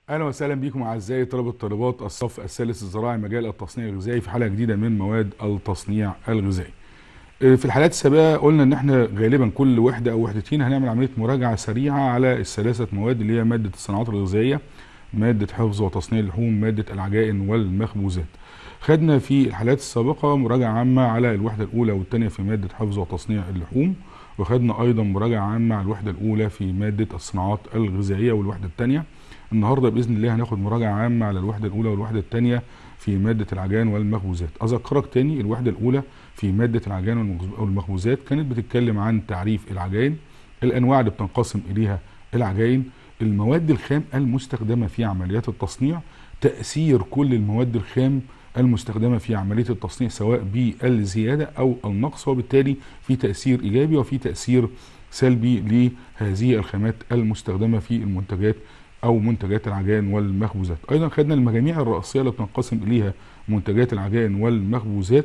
اهلا وسهلا بكم اعزائي طلبه الطالبات الصف الثالث الزراعي مجال التصنيع الغذائي في حلقه جديده من مواد التصنيع الغذائي. في الحلقات السابقه قلنا ان احنا غالبا كل وحده او وحدتين هنعمل عمليه مراجعه سريعه على الثلاثه مواد اللي هي ماده الصناعات الغذائيه ماده حفظ وتصنيع اللحوم ماده العجائن والمخبوزات. خدنا في الحلقات السابقه مراجعه عامه على الوحده الاولى والثانيه في ماده حفظ وتصنيع اللحوم وخدنا ايضا مراجعه عامه على الوحده الاولى في ماده الصناعات الغذائيه والوحده الثانيه. النهارده باذن الله هناخد مراجعه عامه على الوحده الاولى والوحده الثانيه في ماده العجان والمخبوزات اذكرك تاني الوحده الاولى في ماده العجان والمخبوزات كانت بتتكلم عن تعريف العجائن الانواع اللي بتنقسم اليها العجائن المواد الخام المستخدمه في عمليات التصنيع تاثير كل المواد الخام المستخدمه في عمليه التصنيع سواء بالزياده او النقص وبالتالي في تاثير ايجابي وفي تاثير سلبي لهذه الخامات المستخدمه في المنتجات او منتجات العجائن والمخبوزات ايضا خدنا المجاميع الرئيسيه اللي بتنقسم اليها منتجات العجائن والمخبوزات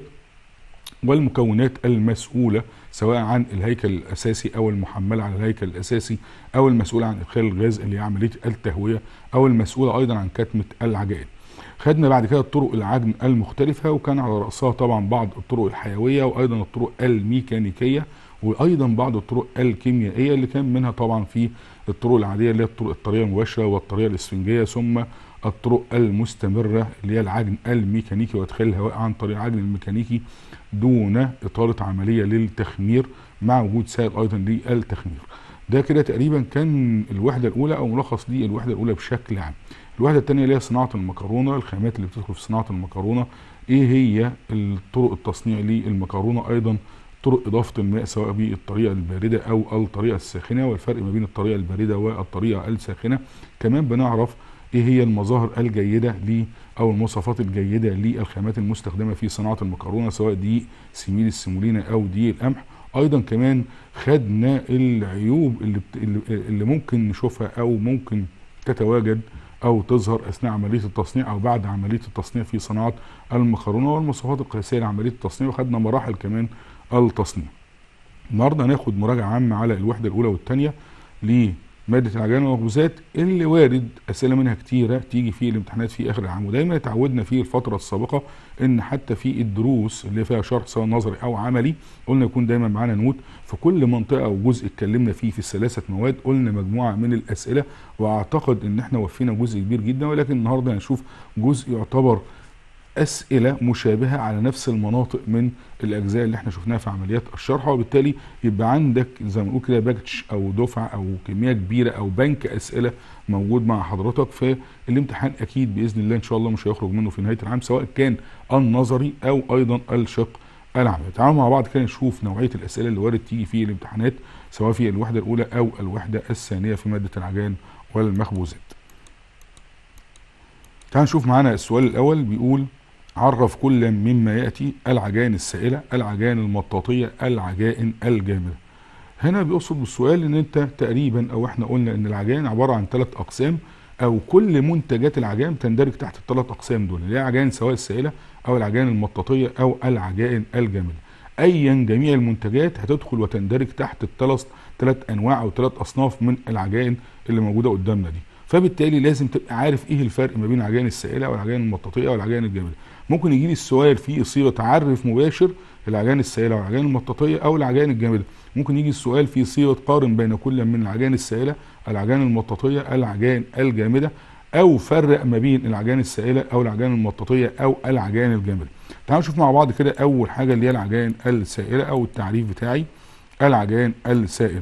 والمكونات المسؤوله سواء عن الهيكل الاساسي او المحمله على الهيكل الاساسي او المسؤوله عن ادخال الغاز اللي هي عمليه التهويه او المسؤوله ايضا عن كتمه العجائن خدنا بعد كده طرق العجن المختلفه وكان على راسها طبعا بعض الطرق الحيويه وايضا الطرق الميكانيكيه وايضا بعض الطرق الكيميائيه اللي كان منها طبعا في الطرق العاديه اللي هي الطرق الطريقه المباشره والطريقه الاسفنجيه ثم الطرق المستمره اللي هي العجن الميكانيكي وادخال الهواء عن طريق العجن الميكانيكي دون اطاله عمليه للتخمير مع وجود سائل ايضا للتخمير. ده كده تقريبا كان الوحده الاولى او ملخص دي الوحده الاولى بشكل عام. الوحده الثانيه اللي هي صناعه المكرونه الخامات اللي بتدخل في صناعه المكرونه ايه هي الطرق التصنيع للمكرونه ايضا طرق اضافه الماء سواء بالطريقه البارده او الطريقه الساخنه والفرق ما بين الطريقه البارده والطريقه الساخنه كمان بنعرف ايه هي المظاهر الجيده ل او المواصفات الجيده للخامات المستخدمه في صناعه المكرونه سواء دقيق سميد السيمولينا او دقيق القمح ايضا كمان خدنا العيوب اللي, بت... اللي ممكن نشوفها او ممكن تتواجد او تظهر اثناء عمليه التصنيع او بعد عمليه التصنيع في صناعه المكرونه والمواصفات القياسيه لعمليه التصنيع وخدنا مراحل كمان التصنيع. النهارده هناخد مراجعه عامه على الوحده الاولى والثانيه لماده العجائن والمخبوزات اللي وارد اسئله منها كتيره تيجي في الامتحانات في اخر العام ودايما اتعودنا في الفتره السابقه ان حتى في الدروس اللي فيها شرح سواء نظري او عملي قلنا يكون دايما معانا نوت في كل منطقه او جزء اتكلمنا فيه في الثلاثه مواد قلنا مجموعه من الاسئله واعتقد ان احنا وفينا جزء كبير جدا ولكن النهارده هنشوف جزء يعتبر اسئله مشابهه على نفس المناطق من الاجزاء اللي احنا شفناها في عمليات الشرح وبالتالي يبقى عندك زي ما نقول كده باكج او دفعه او كميه كبيره او بنك اسئله موجود مع حضرتك فالامتحان اكيد باذن الله ان شاء الله مش هيخرج منه في نهايه العام سواء كان النظري او ايضا الشق العملي. تعالوا مع بعض كده نشوف نوعيه الاسئله اللي وارد تيجي في الامتحانات سواء في الوحده الاولى او الوحده الثانيه في ماده العجائن والمخبوزات. تعالوا نشوف معانا السؤال الاول بيقول عرف كل مما ياتي العجائن السائله العجائن المطاطيه العجائن الجامده هنا بيقصد بالسؤال ان انت تقريبا او احنا قلنا ان العجائن عباره عن ثلاث اقسام او كل منتجات العجائن تندرج تحت الثلاث اقسام دول اللي هي عجائن سواء السائله او العجائن المطاطيه او العجائن الجامده ايا جميع المنتجات هتدخل وتندرج تحت الثلاث ثلاث انواع او ثلاث اصناف من العجائن اللي موجوده قدامنا دي فبالتالي لازم تبقى عارف ايه الفرق ما بين العجائن السائله والعجائن المطاطيه والعجائن الجامده ممكن يجي لي السؤال في صيغه تعرف مباشر العجائن السائله والعجائن المطاطيه او العجائن الجامده ممكن يجي السؤال في صيغه قارن بين كل من العجائن السائله العجائن المطاطيه العجائن الجامده او فرق ما بين العجائن السائله او العجائن المطاطيه او العجائن الجامده تعالوا نشوف مع بعض كده اول حاجه اللي هي العجائن السائله او التعريف بتاعي العجائن السائله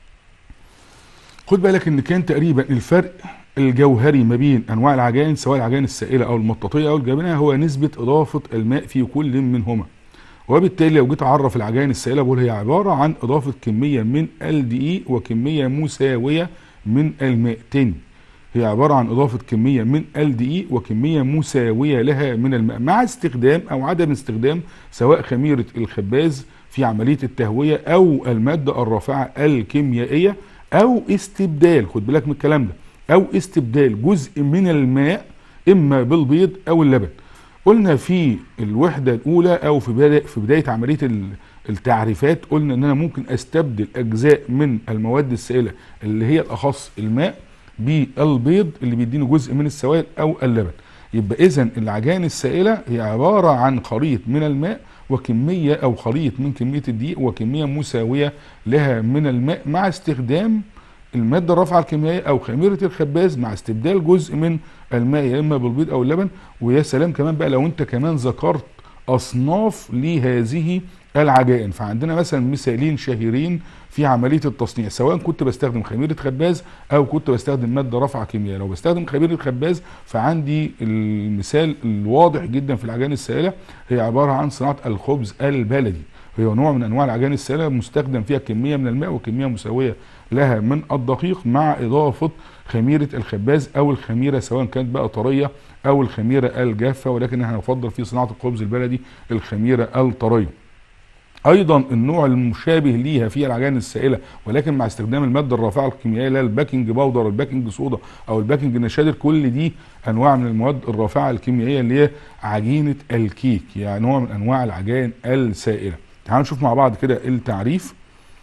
خد بالك ان كان تقريبا الفرق الجوهري ما بين انواع العجائن سواء العجائن السائله او المطاطيه او الجبنه هو نسبه اضافه الماء في كل منهما وبالتالي لو جيت اعرف العجائن السائله بقول هي عباره عن اضافه كميه من الدقيق وكميه مساويه من الماء تاني هي عباره عن اضافه كميه من الدقيق وكميه مساويه لها من الماء مع استخدام او عدم استخدام سواء خميره الخباز في عمليه التهويه او الماده الرافعه الكيميائيه او استبدال خد بالك من الكلام ده او استبدال جزء من الماء اما بالبيض او اللبن قلنا في الوحده الاولى او في بدايه في بدايه عمليه التعريفات قلنا ان انا ممكن استبدل اجزاء من المواد السائله اللي هي الاخص الماء بالبيض اللي بيديني جزء من السوائل او اللبن يبقى اذا العجائن السائله هي عباره عن خليط من الماء وكميه او خليط من كميه الدقيق وكميه مساويه لها من الماء مع استخدام الماده الرافعه الكيميائيه او خميره الخباز مع استبدال جزء من الماء يا اما بالبيض او اللبن ويا سلام كمان بقى لو انت كمان ذكرت اصناف لهذه العجائن فعندنا مثلا مثالين شهيرين في عمليه التصنيع سواء كنت بستخدم خميره خباز او كنت بستخدم ماده رافعه كيميائيه لو بستخدم خميره خباز فعندي المثال الواضح جدا في العجائن السائله هي عباره عن صناعه الخبز البلدي هي نوع من انواع العجائن السائله مستخدم فيها كميه من الماء وكميه مساويه لها من الدقيق مع اضافه خميره الخباز او الخميره سواء كانت بقى طريه او الخميره الجافه ولكن احنا نفضل في صناعه الخبز البلدي الخميره الطريه ايضا النوع المشابه ليها في العجائن السائله ولكن مع استخدام الماده الرافعه الكيميائيه اللي هي الباكنج باودر الباكنج صودا او الباكنج نشادر كل دي انواع من المواد الرافعه الكيميائيه اللي هي عجينه الكيك يعني نوع من انواع العجائن السائله تعالوا نشوف مع بعض كده التعريف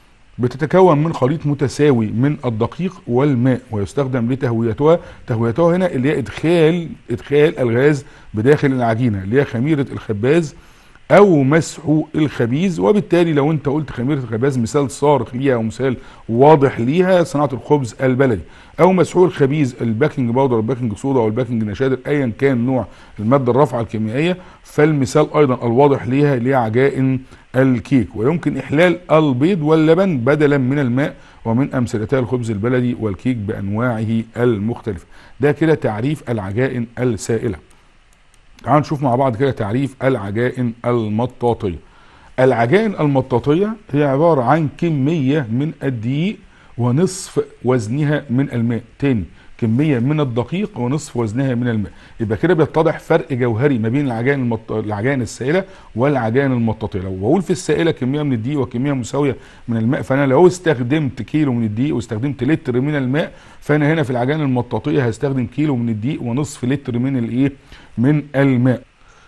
بتتكون من خليط متساوي من الدقيق والماء ويستخدم لتهويتها تهويتها هنا اللي هي ادخال ادخال الغاز بداخل العجينه اللي هي خميره الخباز او مسح الخبيز وبالتالي لو انت قلت خميره الخباز مثال صارخ ليها او مثال واضح ليها صناعه الخبز البلدي او مسحوق الخبيز الباكنج باودر الباكنج صودا او الباكنج نشادر ايا كان نوع الماده الرافعه الكيميائيه فالمثال ايضا الواضح ليها اللي هي عجائن الكيك ويمكن احلال البيض واللبن بدلا من الماء ومن امثلتها الخبز البلدي والكيك بانواعه المختلفه ده كده تعريف العجائن السائله تعالوا نشوف مع بعض كده تعريف العجائن المطاطيه العجائن المطاطيه هي عباره عن كميه من الدقيق ونصف وزنها من الماء تاني كميه من الدقيق ونصف وزنها من الماء يبقى كده بيتضح فرق جوهري ما بين العجائن المط... العجائن السائله والعجائن المطاطيه لو بقول في السائله كميه من الدقيق وكميه مساويه من الماء فانا لو استخدمت كيلو من الدقيق واستخدمت لتر من الماء فانا هنا في العجائن المطاطيه هستخدم كيلو من الدقيق ونصف لتر من الايه من الماء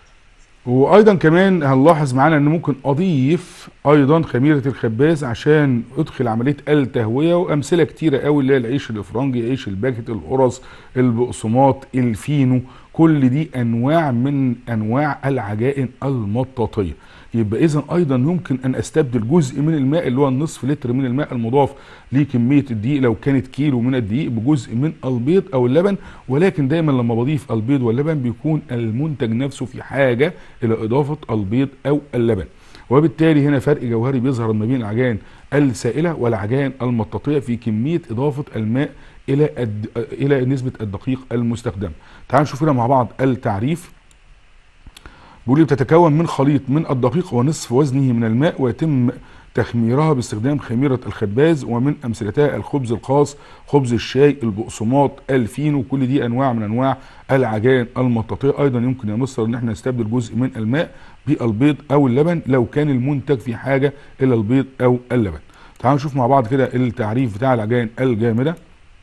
وايضا كمان هنلاحظ معانا ان ممكن اضيف ايضا خميره الخباز عشان ادخل عمليه التهويه وامثله كتيره قوي اللي هي العيش الافرنجي عيش الباكت القرص البقسماط الفينو كل دي انواع من انواع العجائن المطاطيه يبقى اذا ايضا يمكن ان استبدل جزء من الماء اللي هو النصف لتر من الماء المضاف لكميه الدقيق لو كانت كيلو من الدقيق بجزء من البيض او اللبن ولكن دايما لما بضيف البيض واللبن بيكون المنتج نفسه في حاجه الى اضافه البيض او اللبن وبالتالي هنا فرق جوهري بيظهر ما بين العجائن السائله والعجائن المطاطيه في كميه اضافه الماء الى الد... الى نسبه الدقيق المستخدم تعالوا نشوف هنا مع بعض التعريف بيقول لي بتتكون من خليط من الدقيق ونصف وزنه من الماء ويتم تخميرها باستخدام خميرة الخباز ومن أمثلتها الخبز الخاص خبز الشاي البقسماط الفينو كل دي أنواع من أنواع العجائن المطاطية أيضا يمكن يا مصر أن احنا نستبدل جزء من الماء بالبيض أو اللبن لو كان المنتج في حاجة إلى البيض أو اللبن تعالوا نشوف مع بعض كده التعريف بتاع العجائن الجامدة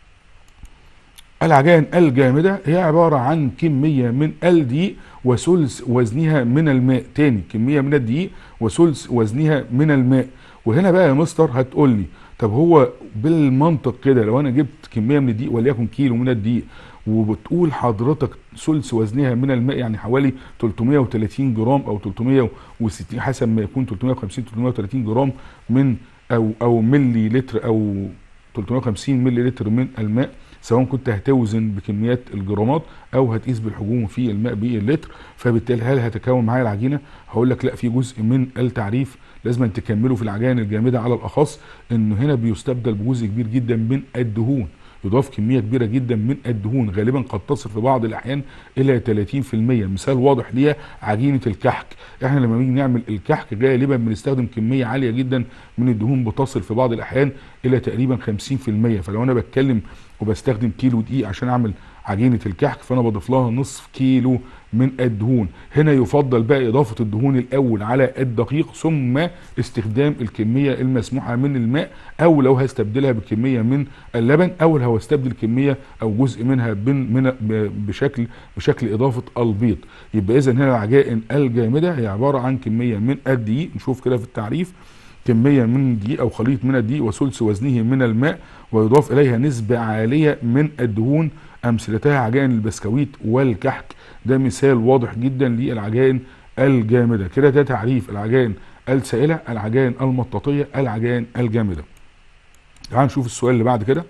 العجائن الجامدة هي عبارة عن كمية من الدقيق وثلث وزنها من الماء تاني كمية من الدقيق وثلث وزنها من الماء وهنا بقى يا مستر هتقول لي طب هو بالمنطق كده لو انا جبت كمية من الدقيق وليكن كيلو من الدقيق وبتقول حضرتك ثلث وزنها من الماء يعني حوالي 330 جرام او 360 حسب ما يكون 350 330 جرام من او او ملي لتر او 350 ملي لتر من الماء سواء كنت هتوزن بكميات الجرامات او هتقيس بالحجوم في الماء باللتر فبالتالي هل هتكون معايا العجينه هقول لك لا في جزء من التعريف لازم أن تكمله في العجائن الجامده على الاخص انه هنا بيستبدل بجزء كبير جدا من الدهون يضاف كميه كبيره جدا من الدهون غالبا قد تصل في بعض الاحيان الى 30% مثال واضح ليها عجينه الكحك احنا لما بنيجي نعمل الكحك غالبا بنستخدم كميه عاليه جدا من الدهون بتصل في بعض الاحيان الى تقريبا 50% فلو انا بتكلم وبستخدم كيلو دقيق عشان اعمل عجينه الكحك فانا بضيف لها نصف كيلو من الدهون هنا يفضل بقى اضافه الدهون الاول على الدقيق ثم استخدام الكميه المسموحه من الماء او لو هستبدلها بكميه من اللبن او لو هستبدل كميه او جزء منها من بشكل بشكل اضافه البيض يبقى اذا هنا العجائن الجامده هي عباره عن كميه من الدقيق نشوف كده في التعريف كميه من الدقيق او خليط من الدقيق وثلث وزنه من الماء ويضاف اليها نسبه عاليه من الدهون امثلتها عجائن البسكويت والكحك ده مثال واضح جدا للعجائن الجامده كده ده تعريف العجائن السائله العجائن المطاطيه العجائن الجامده تعال نشوف السؤال اللي بعد كده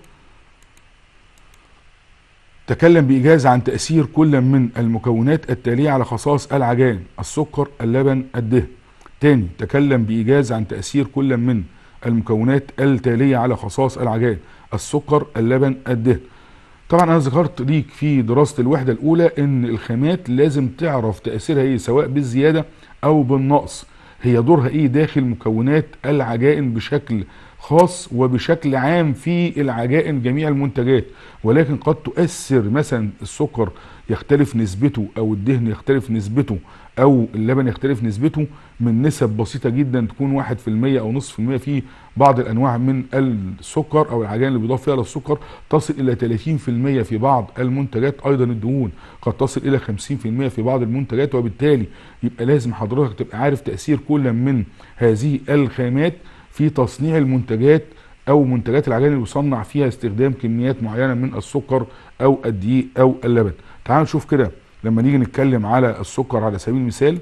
تكلم بإيجاز عن تأثير كل من المكونات التالية على خصائص العجائن السكر اللبن الدهن تاني تكلم بإيجاز عن تأثير كل من المكونات التالية على خصائص العجائن السكر اللبن الدهن طبعا انا ذكرت ليك في دراسه الوحده الاولى ان الخامات لازم تعرف تاثيرها ايه سواء بالزياده او بالنقص هي دورها ايه داخل مكونات العجائن بشكل خاص وبشكل عام في العجائن جميع المنتجات ولكن قد تؤثر مثلا السكر يختلف نسبته او الدهن يختلف نسبته او اللبن يختلف نسبته من نسب بسيطة جدا تكون واحد في المية او نصف في المية في بعض الانواع من السكر او العجائن اللي بيضاف فيها للسكر تصل الى 30 في المية في بعض المنتجات ايضا الدهون قد تصل الى 50 في المية في بعض المنتجات وبالتالي يبقى لازم حضرتك تبقى عارف تأثير كل من هذه الخامات في تصنيع المنتجات او منتجات العجائن اللي يصنع فيها استخدام كميات معينه من السكر او الدقيق او اللبن تعالوا نشوف كده لما نيجي نتكلم على السكر على سبيل المثال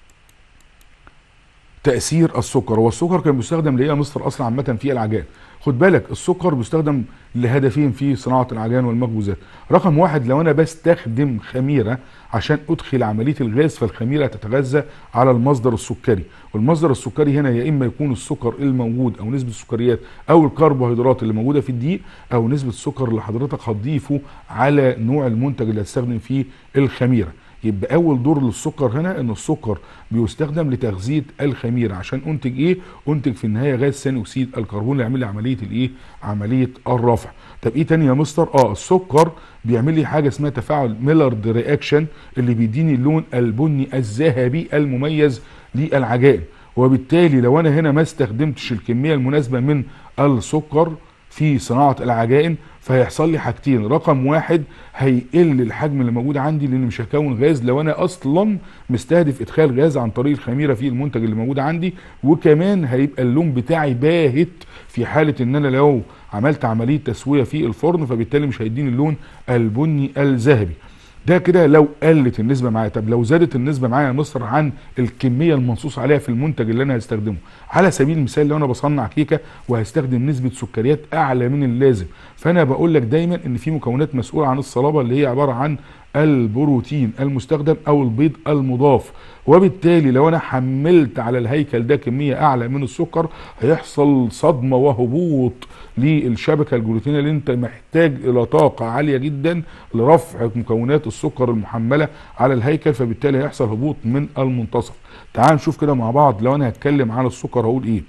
تاثير السكر هو السكر كان بيستخدم ليه يا مستر اصلا عامه في العجائن خد بالك السكر بيستخدم لهدفين في صناعه العجائن والمخبوزات رقم واحد لو انا بستخدم خميره عشان ادخل عمليه الغاز فالخميره تتغذى على المصدر السكري والمصدر السكري هنا يا اما يكون السكر الموجود او نسبه السكريات او الكربوهيدرات اللي موجوده في الدقيق او نسبه السكر اللي حضرتك هتضيفه على نوع المنتج اللي هتستخدم فيه الخميره يبقى اول دور للسكر هنا ان السكر بيستخدم لتغذيه الخميره عشان انتج ايه انتج في النهايه غاز ثاني اكسيد الكربون اللي يعمل لي عمليه الايه عمليه الرفع طب ايه تاني يا مستر اه السكر بيعمل لي حاجه اسمها تفاعل ميلارد رياكشن اللي بيديني اللون البني الذهبي المميز للعجائن وبالتالي لو انا هنا ما استخدمتش الكميه المناسبه من السكر في صناعه العجائن فهيحصل لي حاجتين رقم واحد هيقل الحجم اللي موجود عندي لان مش هكون غاز لو انا اصلا مستهدف ادخال غاز عن طريق الخميره في المنتج اللي موجود عندي وكمان هيبقى اللون بتاعي باهت في حاله ان انا لو عملت عمليه تسويه في الفرن فبالتالي مش هيديني اللون البني الذهبي ده كده لو قلت النسبه معايا طب لو زادت النسبه معايا يا مصر عن الكميه المنصوص عليها في المنتج اللي انا هستخدمه على سبيل المثال لو انا بصنع كيكه وهستخدم نسبه سكريات اعلى من اللازم فانا بقول لك دايما ان في مكونات مسؤوله عن الصلابه اللي هي عباره عن البروتين المستخدم او البيض المضاف وبالتالي لو انا حملت على الهيكل ده كميه اعلى من السكر هيحصل صدمه وهبوط للشبكه الجلوتينيه اللي انت محتاج الى طاقه عاليه جدا لرفع مكونات السكر المحمله على الهيكل فبالتالي هيحصل هبوط من المنتصف تعال نشوف كده مع بعض لو انا هتكلم عن السكر هقول ايه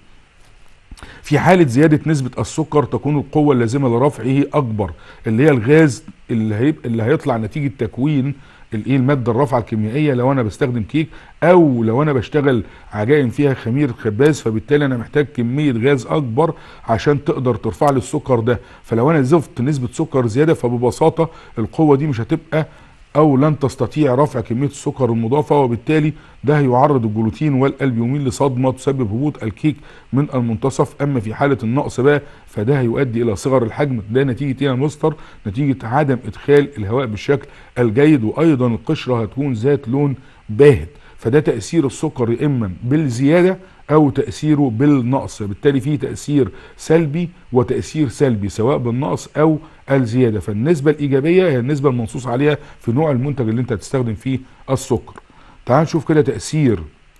في حالة زيادة نسبة السكر تكون القوة اللازمة لرفعه أكبر اللي هي الغاز اللي, هيبقى اللي هيطلع نتيجة تكوين الايه الماده الرافعه الكيميائيه لو انا بستخدم كيك او لو انا بشتغل عجائن فيها خمير خباز فبالتالي انا محتاج كميه غاز اكبر عشان تقدر ترفع لي السكر ده فلو انا زفت نسبه سكر زياده فببساطه القوه دي مش هتبقى او لن تستطيع رفع كميه السكر المضافه وبالتالي ده هيعرض الجلوتين والالبيومين لصدمه تسبب هبوط الكيك من المنتصف اما في حاله النقص بقى فده هيؤدي الى صغر الحجم ده نتيجه ايه يا مستر نتيجه عدم ادخال الهواء بالشكل الجيد وايضا القشره هتكون ذات لون باهت فده تاثير السكر يا اما بالزياده او تاثيره بالنقص بالتالي فيه تاثير سلبي وتاثير سلبي سواء بالنقص او الزياده فالنسبه الايجابيه هي النسبه المنصوص عليها في نوع المنتج اللي انت هتستخدم فيه السكر تعال نشوف كده تاثير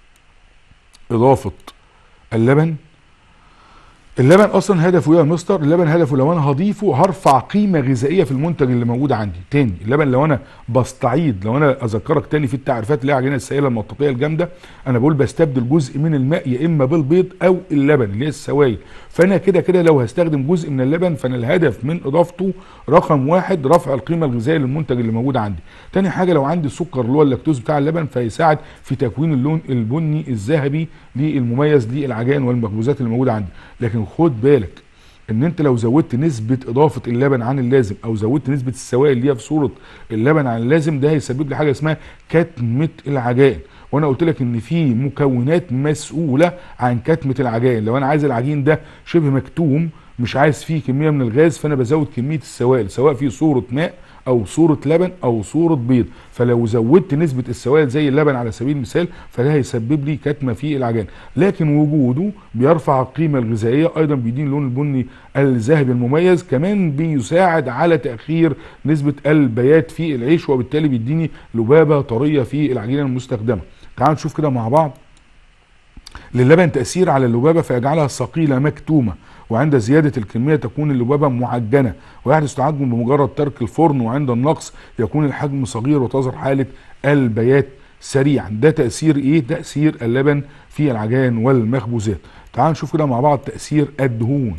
اضافه اللبن اللبن اصلا هدفه ايه يا مستر اللبن هدفه لو انا هضيفه هرفع قيمه غذائيه في المنتج اللي موجود عندي تاني اللبن لو انا بستعيد لو انا اذكرك تاني في التعريفات اللي هي عجينه السائله المطاطيه الجامده انا بقول بستبدل جزء من الماء يا اما بالبيض او اللبن اللي هي السوائل فانا كده كده لو هستخدم جزء من اللبن فانا الهدف من اضافته رقم واحد رفع القيمه الغذائيه للمنتج اللي موجود عندي تاني حاجه لو عندي السكر اللي هو اللاكتوز بتاع اللبن فيساعد في تكوين اللون البني الذهبي للمميز للعجائن والمخبوزات اللي موجوده عندي لكن خد بالك ان انت لو زودت نسبه اضافه اللبن عن اللازم او زودت نسبه السوائل اللي هي في صوره اللبن عن اللازم ده هيسبب لي حاجه اسمها كتمه العجائن وانا قلت لك ان في مكونات مسؤوله عن كتمه العجائن لو انا عايز العجين ده شبه مكتوم مش عايز فيه كميه من الغاز فانا بزود كميه السوائل سواء في صوره ماء او صوره لبن او صوره بيض فلو زودت نسبه السوائل زي اللبن على سبيل المثال فده هيسبب لي كتمه في العجان لكن وجوده بيرفع القيمه الغذائيه ايضا بيديني اللون البني الذهبي المميز كمان بيساعد على تاخير نسبه البيات في العيش وبالتالي بيديني لبابه طريه في العجينه المستخدمه تعالوا نشوف كده مع بعض للبن تأثير على اللبابة فيجعلها ثقيلة مكتومة وعند زيادة الكمية تكون اللبابة معجنة ويحدث تعجن بمجرد ترك الفرن وعند النقص يكون الحجم صغير وتظهر حالة البيات سريعا ده تأثير ايه؟ تأثير اللبن في العجان والمخبوزات تعالوا نشوف كده مع بعض تأثير الدهون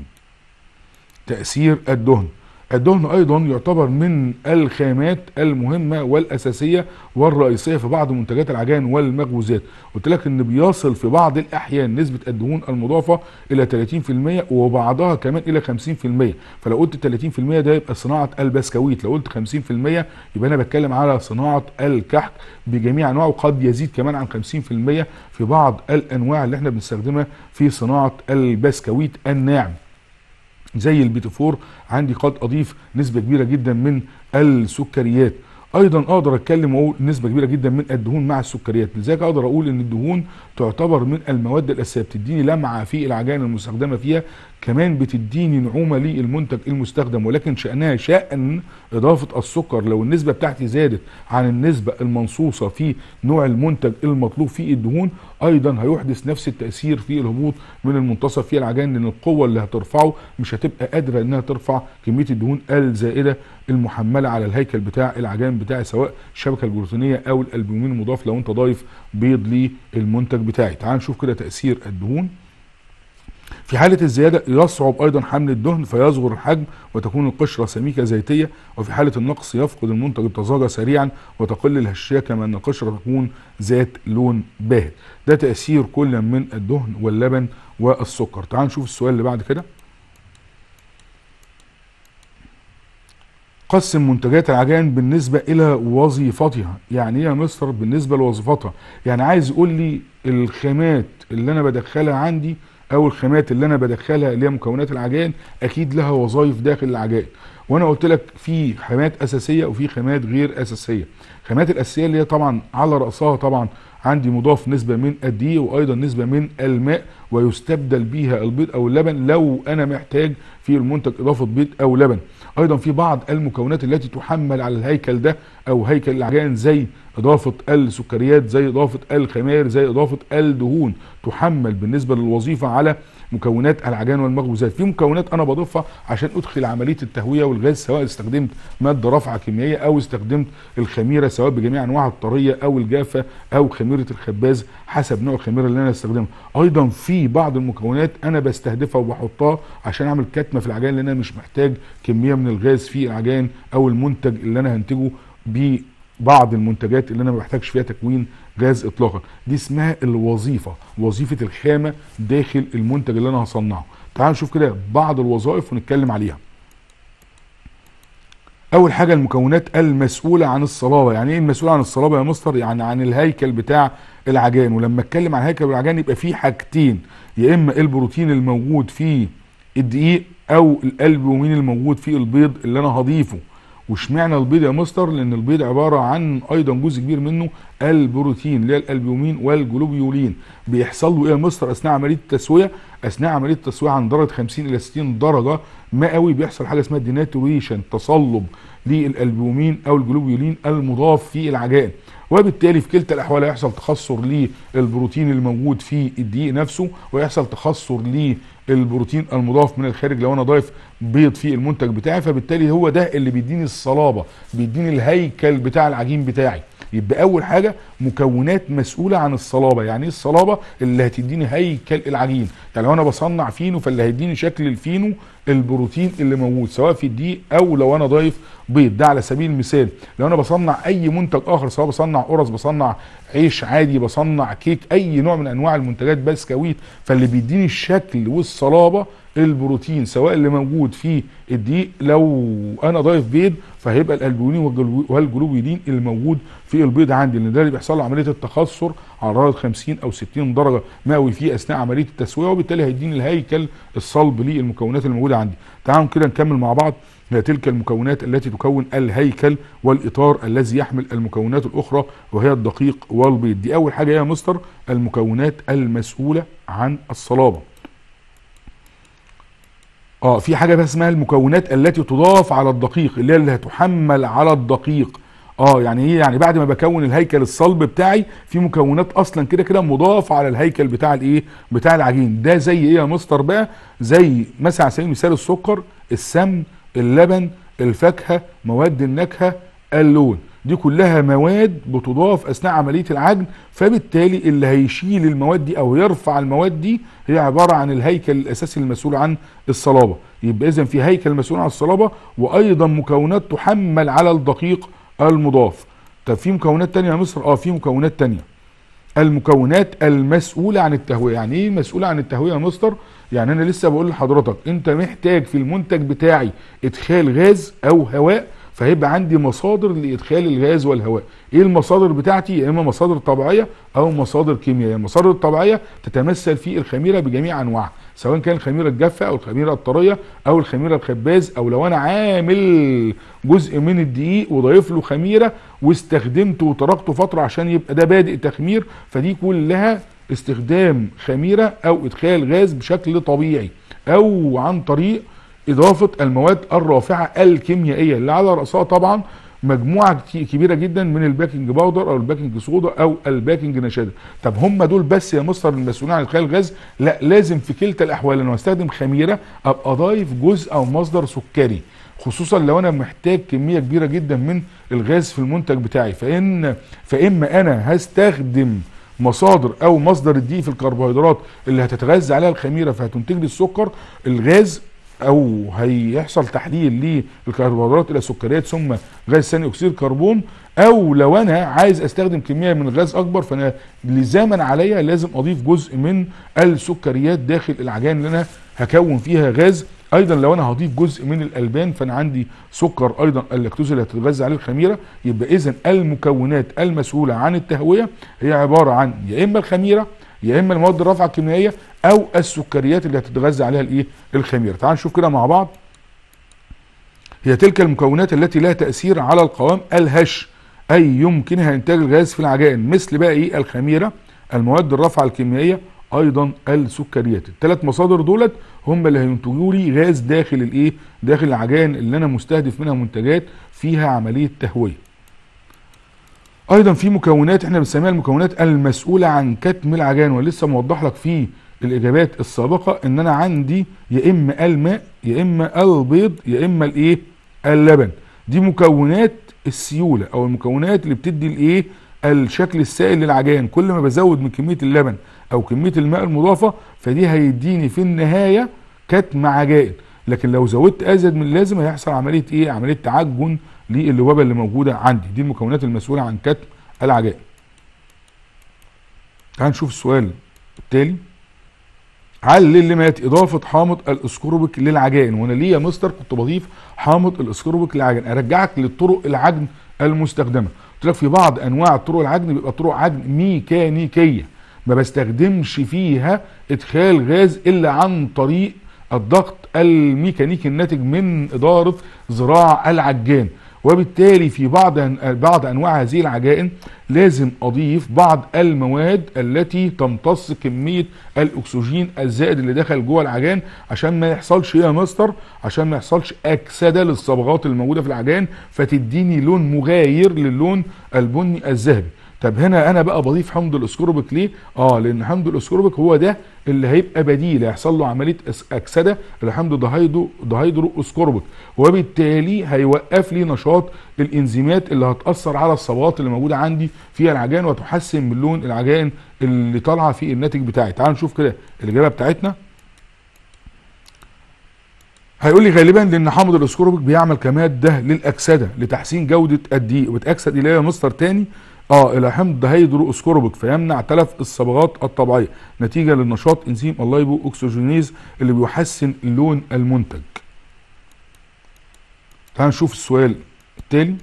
تأثير الدهن الدهن ايضا يعتبر من الخامات المهمه والاساسيه والرئيسيه في بعض منتجات العجان والمخبوزات قلت لك ان بيصل في بعض الاحيان نسبه الدهون المضافه الى 30% وبعضها كمان الى 50% فلو قلت 30% ده يبقى صناعه البسكويت لو قلت 50% يبقى انا بتكلم على صناعه الكحك بجميع انواعه وقد يزيد كمان عن 50% في بعض الانواع اللي احنا بنستخدمها في صناعه البسكويت الناعم زي البيتفور عندي قد اضيف نسبه كبيره جدا من السكريات ايضا اقدر اتكلم واقول نسبه كبيره جدا من الدهون مع السكريات لذلك اقدر اقول ان الدهون تعتبر من المواد الاساسيه بتديني لمعه في العجائن المستخدمه فيها كمان بتديني نعومه للمنتج المستخدم ولكن شانها شان اضافه السكر لو النسبه بتاعتي زادت عن النسبه المنصوصه في نوع المنتج المطلوب فيه الدهون ايضا هيحدث نفس التاثير في الهبوط من المنتصف في العجائن لان القوه اللي هترفعه مش هتبقى قادره انها ترفع كميه الدهون الزائده المحمله على الهيكل بتاع العجائن بتاعي سواء الشبكه البروتينيه او الالبومين المضاف لو انت ضايف بيض للمنتج بتاعي تعال نشوف كده تاثير الدهون في حالة الزيادة يصعب أيضا حمل الدهن فيصغر الحجم وتكون القشرة سميكة زيتية وفي حالة النقص يفقد المنتج الطازجة سريعا وتقل الهشاشية كما أن القشرة تكون ذات لون باهت ده تأثير كل من الدهن واللبن والسكر تعال نشوف السؤال اللي بعد كده قسم منتجات العجائن بالنسبة إلى وظيفتها يعني إيه يا مستر بالنسبة لوظيفتها يعني عايز يقول لي الخامات اللي أنا بدخلها عندي او الخامات اللي انا بدخلها اللي هي مكونات العجائن اكيد لها وظائف داخل العجائن وانا قلت لك في خامات اساسيه وفي خامات غير اساسيه الخامات الاساسيه اللي هي طبعا على راسها طبعا عندي مضاف نسبه من الدقيق وايضا نسبه من الماء ويستبدل بيها البيض او اللبن لو انا محتاج في المنتج اضافه بيض او لبن ايضا في بعض المكونات التي تحمل على الهيكل ده او هيكل العجائن زي اضافه السكريات زي اضافه الخمائر زي اضافه الدهون تحمل بالنسبه للوظيفه على مكونات العجائن والمخبوزات في مكونات انا بضيفها عشان ادخل عمليه التهويه والغاز سواء استخدمت ماده رافعه كيميائيه او استخدمت الخميره سواء بجميع انواعها الطريه او الجافه او خميره الخباز حسب نوع الخميره اللي انا استخدمها ايضا في بعض المكونات انا بستهدفها وبحطها عشان اعمل كتمه في العجائن لان انا مش محتاج كميه من الغاز في العجائن او المنتج اللي انا هنتجه ببعض المنتجات اللي انا ما بحتاجش فيها تكوين غاز اطلاقا دي اسمها الوظيفه وظيفه الخامه داخل المنتج اللي انا هصنعه تعالوا نشوف كده بعض الوظائف ونتكلم عليها اول حاجه المكونات المسؤوله عن الصلابه يعني ايه المسؤول عن الصلابه يا مستر يعني عن الهيكل بتاع العجان ولما اتكلم عن هيكل العجان يبقى في حاجتين يا اما البروتين الموجود في الدقيق او الالبومين الموجود في البيض اللي انا هضيفه واشمعنى البيض يا مستر لان البيض عباره عن ايضا جزء كبير منه البروتين اللي هي الالبومين والجلوبيولين بيحصل له ايه يا مستر اثناء عمليه التسويه اثناء عمليه التسويه عند درجه 50 الى 60 درجه مئوي بيحصل حاجه اسمها ديناتوريشن تصلب للالبومين او الجلوبيولين المضاف في العجائن وبالتالي في كلتا الاحوال هيحصل تخثر للبروتين الموجود في الدقيق نفسه ويحصل تخثر للبروتين المضاف من الخارج لو انا ضايف بيض في المنتج بتاعي فبالتالي هو ده اللي بيديني الصلابه بيديني الهيكل بتاع العجين بتاعي يبقى اول حاجه مكونات مسؤوله عن الصلابه يعني ايه الصلابه اللي هتديني هيكل العجين يعني لو انا بصنع فينو فاللي هيديني شكل الفينو البروتين اللي موجود سواء في الدقيق او لو انا ضايف بيض ده على سبيل المثال لو انا بصنع اي منتج اخر سواء بصنع قرص بصنع عيش عادي بصنع كيك اي نوع من انواع المنتجات بسكويت فاللي بيديني الشكل والصلابه البروتين سواء اللي موجود في الدقيق لو انا ضايف بيض فهيبقى الالبومين والجلو- والجلوبيدين اللي موجود في البيض عندي لان ده اللي بيحصل له عمليه التخثر على حراره 50 او 60 درجه مئوي فيه اثناء عمليه التسويه وبالتالي هيديني الهيكل الصلب للمكونات اللي موجوده عندي تعالوا كده نكمل مع بعض هي تلك المكونات التي تكون الهيكل والاطار الذي يحمل المكونات الاخرى وهي الدقيق والبيض دي اول حاجه يا مستر المكونات المسؤوله عن الصلابه اه في حاجه بقى اسمها المكونات التي تضاف على الدقيق اللي هي اللي هتحمل على الدقيق اه يعني ايه يعني بعد ما بكون الهيكل الصلب بتاعي في مكونات اصلا كده كده مضافه على الهيكل بتاع الايه بتاع العجين ده زي ايه يا مستر بقى زي مثلا على سبيل المثال السكر السمن اللبن الفاكهه مواد النكهه اللون دي كلها مواد بتضاف اثناء عمليه العجن فبالتالي اللي هيشيل المواد دي او يرفع المواد دي هي عباره عن الهيكل الاساسي المسؤول عن الصلابه يبقى اذا في هيكل مسؤول عن الصلابه وايضا مكونات تحمل على الدقيق المضاف طب في مكونات تانية يا مصر اه في مكونات تانية المكونات المسؤولة عن التهوية يعني ايه مسؤولة عن التهوية يا مستر يعني انا لسه بقول لحضرتك انت محتاج في المنتج بتاعي ادخال غاز او هواء فهيبقى عندي مصادر لادخال الغاز والهواء ايه المصادر بتاعتي يا اما مصادر طبيعيه او مصادر كيميائيه المصادر الطبيعيه تتمثل في الخميره بجميع انواعها سواء كان الخميره الجافه او الخميره الطريه او الخميره الخباز او لو انا عامل جزء من الدقيق وضايف له خميره واستخدمته وتركته فتره عشان يبقى ده بادئ تخمير فدي كلها استخدام خميره او ادخال غاز بشكل طبيعي او عن طريق اضافه المواد الرافعه الكيميائيه اللي على راسها طبعا مجموعه كتي- كبيره جدا من الباكنج باودر او الباكنج صودا او الباكنج نشادر طب هم دول بس يا مستر المسؤولين عن ادخال الغاز لا لازم في كلتا الاحوال انا استخدم خميره ابقى ضايف جزء او مصدر سكري خصوصا لو انا محتاج كميه كبيره جدا من الغاز في المنتج بتاعي فان فاما انا هستخدم مصادر او مصدر الدقيق في الكربوهيدرات اللي هتتغذى عليها الخميره فهتنتج لي السكر الغاز او هيحصل تحليل للكربوهيدرات الى سكريات ثم غاز ثاني اكسيد الكربون او لو انا عايز استخدم كميه من الغاز اكبر فانا لزاما عليا لازم اضيف جزء من السكريات داخل العجان اللي انا هكون فيها غاز ايضا لو انا هضيف جزء من الالبان فانا عندي سكر ايضا اللاكتوز اللي هتتغذى عليه الخميره يبقى اذا المكونات المسؤوله عن التهويه هي عباره عن يا اما الخميره يا اما المواد الرافعه الكيميائيه او السكريات اللي هتتغذى عليها الايه الخميره تعال نشوف كده مع بعض هي تلك المكونات التي لها تاثير على القوام الهش اي يمكنها انتاج الغاز في العجائن مثل بقى ايه الخميره المواد الرافعه الكيميائيه ايضا السكريات الثلاث مصادر دولت هم اللي هينتجوا لي غاز داخل الايه داخل العجائن اللي انا مستهدف منها منتجات فيها عمليه تهويه ايضا في مكونات احنا بنسميها المكونات المسؤوله عن كتم العجان ولسه موضح لك في الاجابات السابقه ان انا عندي يا اما الماء يا اما البيض يا اما الايه اللبن دي مكونات السيوله او المكونات اللي بتدي الايه الشكل السائل للعجان كل ما بزود من كميه اللبن او كميه الماء المضافه فدي هيديني في النهايه كتم عجائن لكن لو زودت ازيد من اللازم هيحصل عمليه ايه عمليه تعجن للوبه اللي موجوده عندي دي المكونات المسؤوله عن كتم العجائن تعال نشوف السؤال التالي علل لما ياتي اضافه حامض الاسكوربيك للعجائن وانا ليه يا مستر كنت بضيف حامض الاسكوربيك للعجائن ارجعك للطرق العجن المستخدمه قلت لك في بعض انواع طرق العجن بيبقى طرق عجن ميكانيكيه ما بستخدمش فيها ادخال غاز الا عن طريق الضغط الميكانيكي الناتج من اداره زراع العجان وبالتالي في بعض بعض انواع هذه العجائن لازم اضيف بعض المواد التي تمتص كميه الاكسجين الزائد اللي دخل جوه العجان عشان ما يحصلش ايه يا مستر عشان ما يحصلش اكسده للصبغات الموجوده في العجان فتديني لون مغاير للون البني الذهبي طب هنا انا بقى بضيف حمض الاسكوربيك ليه اه لان حمض الاسكوربيك هو ده اللي هيبقى بديل هيحصل له عمليه اكسده لحمض دهيدرو دهيدرو اسكوربيك وبالتالي هيوقف لي نشاط الانزيمات اللي هتاثر على الصبغات اللي موجوده عندي في العجان وتحسن من لون العجان اللي طالعه في الناتج بتاعي تعالوا نشوف كده الاجابه بتاعتنا هيقول لي غالبا لان حامض الاسكوربيك بيعمل كماده للاكسده لتحسين جوده الدقيق وبتاكسد اليها مصدر تاني اه الى حمض هيدرو اسكوربيك فيمنع تلف الصبغات الطبيعيه نتيجه للنشاط انزيم اللايبو اوكسجينيز اللي بيحسن لون المنتج تعال نشوف السؤال التالي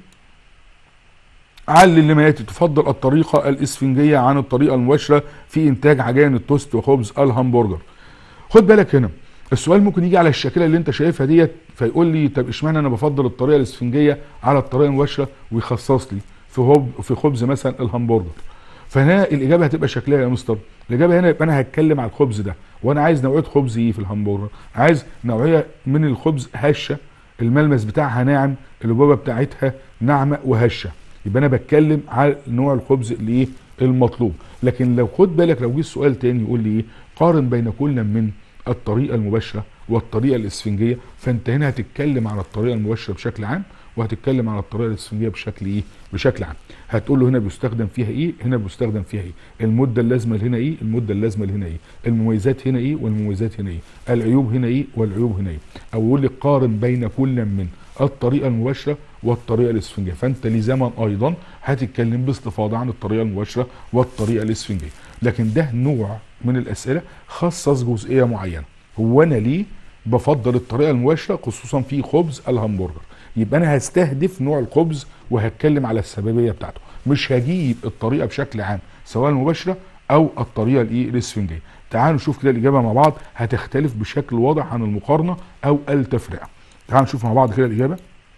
علل لما ياتي تفضل الطريقه الاسفنجيه عن الطريقه المباشره في انتاج عجائن التوست وخبز الهمبرجر خد بالك هنا السؤال ممكن يجي على الشكله اللي انت شايفها ديت فيقول لي طب اشمعنى انا بفضل الطريقه الاسفنجيه على الطريقه المباشره ويخصص لي في هوب في خبز مثلا الهمبرجر فهنا الاجابه هتبقى شكلها يا مستر الاجابه هنا يبقى انا هتكلم على الخبز ده وانا عايز نوعيه خبز ايه في الهمبرجر عايز نوعيه من الخبز هشه الملمس بتاعها ناعم البوابه بتاعتها ناعمه وهشه يبقى انا بتكلم على نوع الخبز اللي ايه المطلوب لكن لو خد بالك لو جه السؤال تاني يقول لي ايه قارن بين كل من الطريقه المباشره والطريقه الاسفنجيه فانت هنا هتتكلم على الطريقه المباشره بشكل عام وهتتكلم على الطريقه الاسفنجيه بشكل ايه بشكل عام هتقول له هنا بيستخدم فيها ايه هنا بيستخدم فيها ايه المده اللازمه هنا ايه المده اللازمه هنا ايه المميزات هنا ايه والمميزات هنا ايه العيوب هنا ايه والعيوب هنا ايه او يقول لي قارن بين كل من الطريقه المباشره والطريقه الاسفنجيه فانت لزاما ايضا هتتكلم باستفاضه عن الطريقه المباشره والطريقه الاسفنجيه لكن ده نوع من الاسئله خصص جزئيه معينه هو انا ليه بفضل الطريقه المباشره خصوصا في خبز الهمبرجر يبقى انا هستهدف نوع الخبز وهتكلم على السببيه بتاعته مش هجيب الطريقه بشكل عام سواء المباشره او الطريقه الايه الاسفنجيه تعالوا نشوف كده الاجابه مع بعض هتختلف بشكل واضح عن المقارنه او التفرقه تعالوا نشوف مع بعض كده الاجابه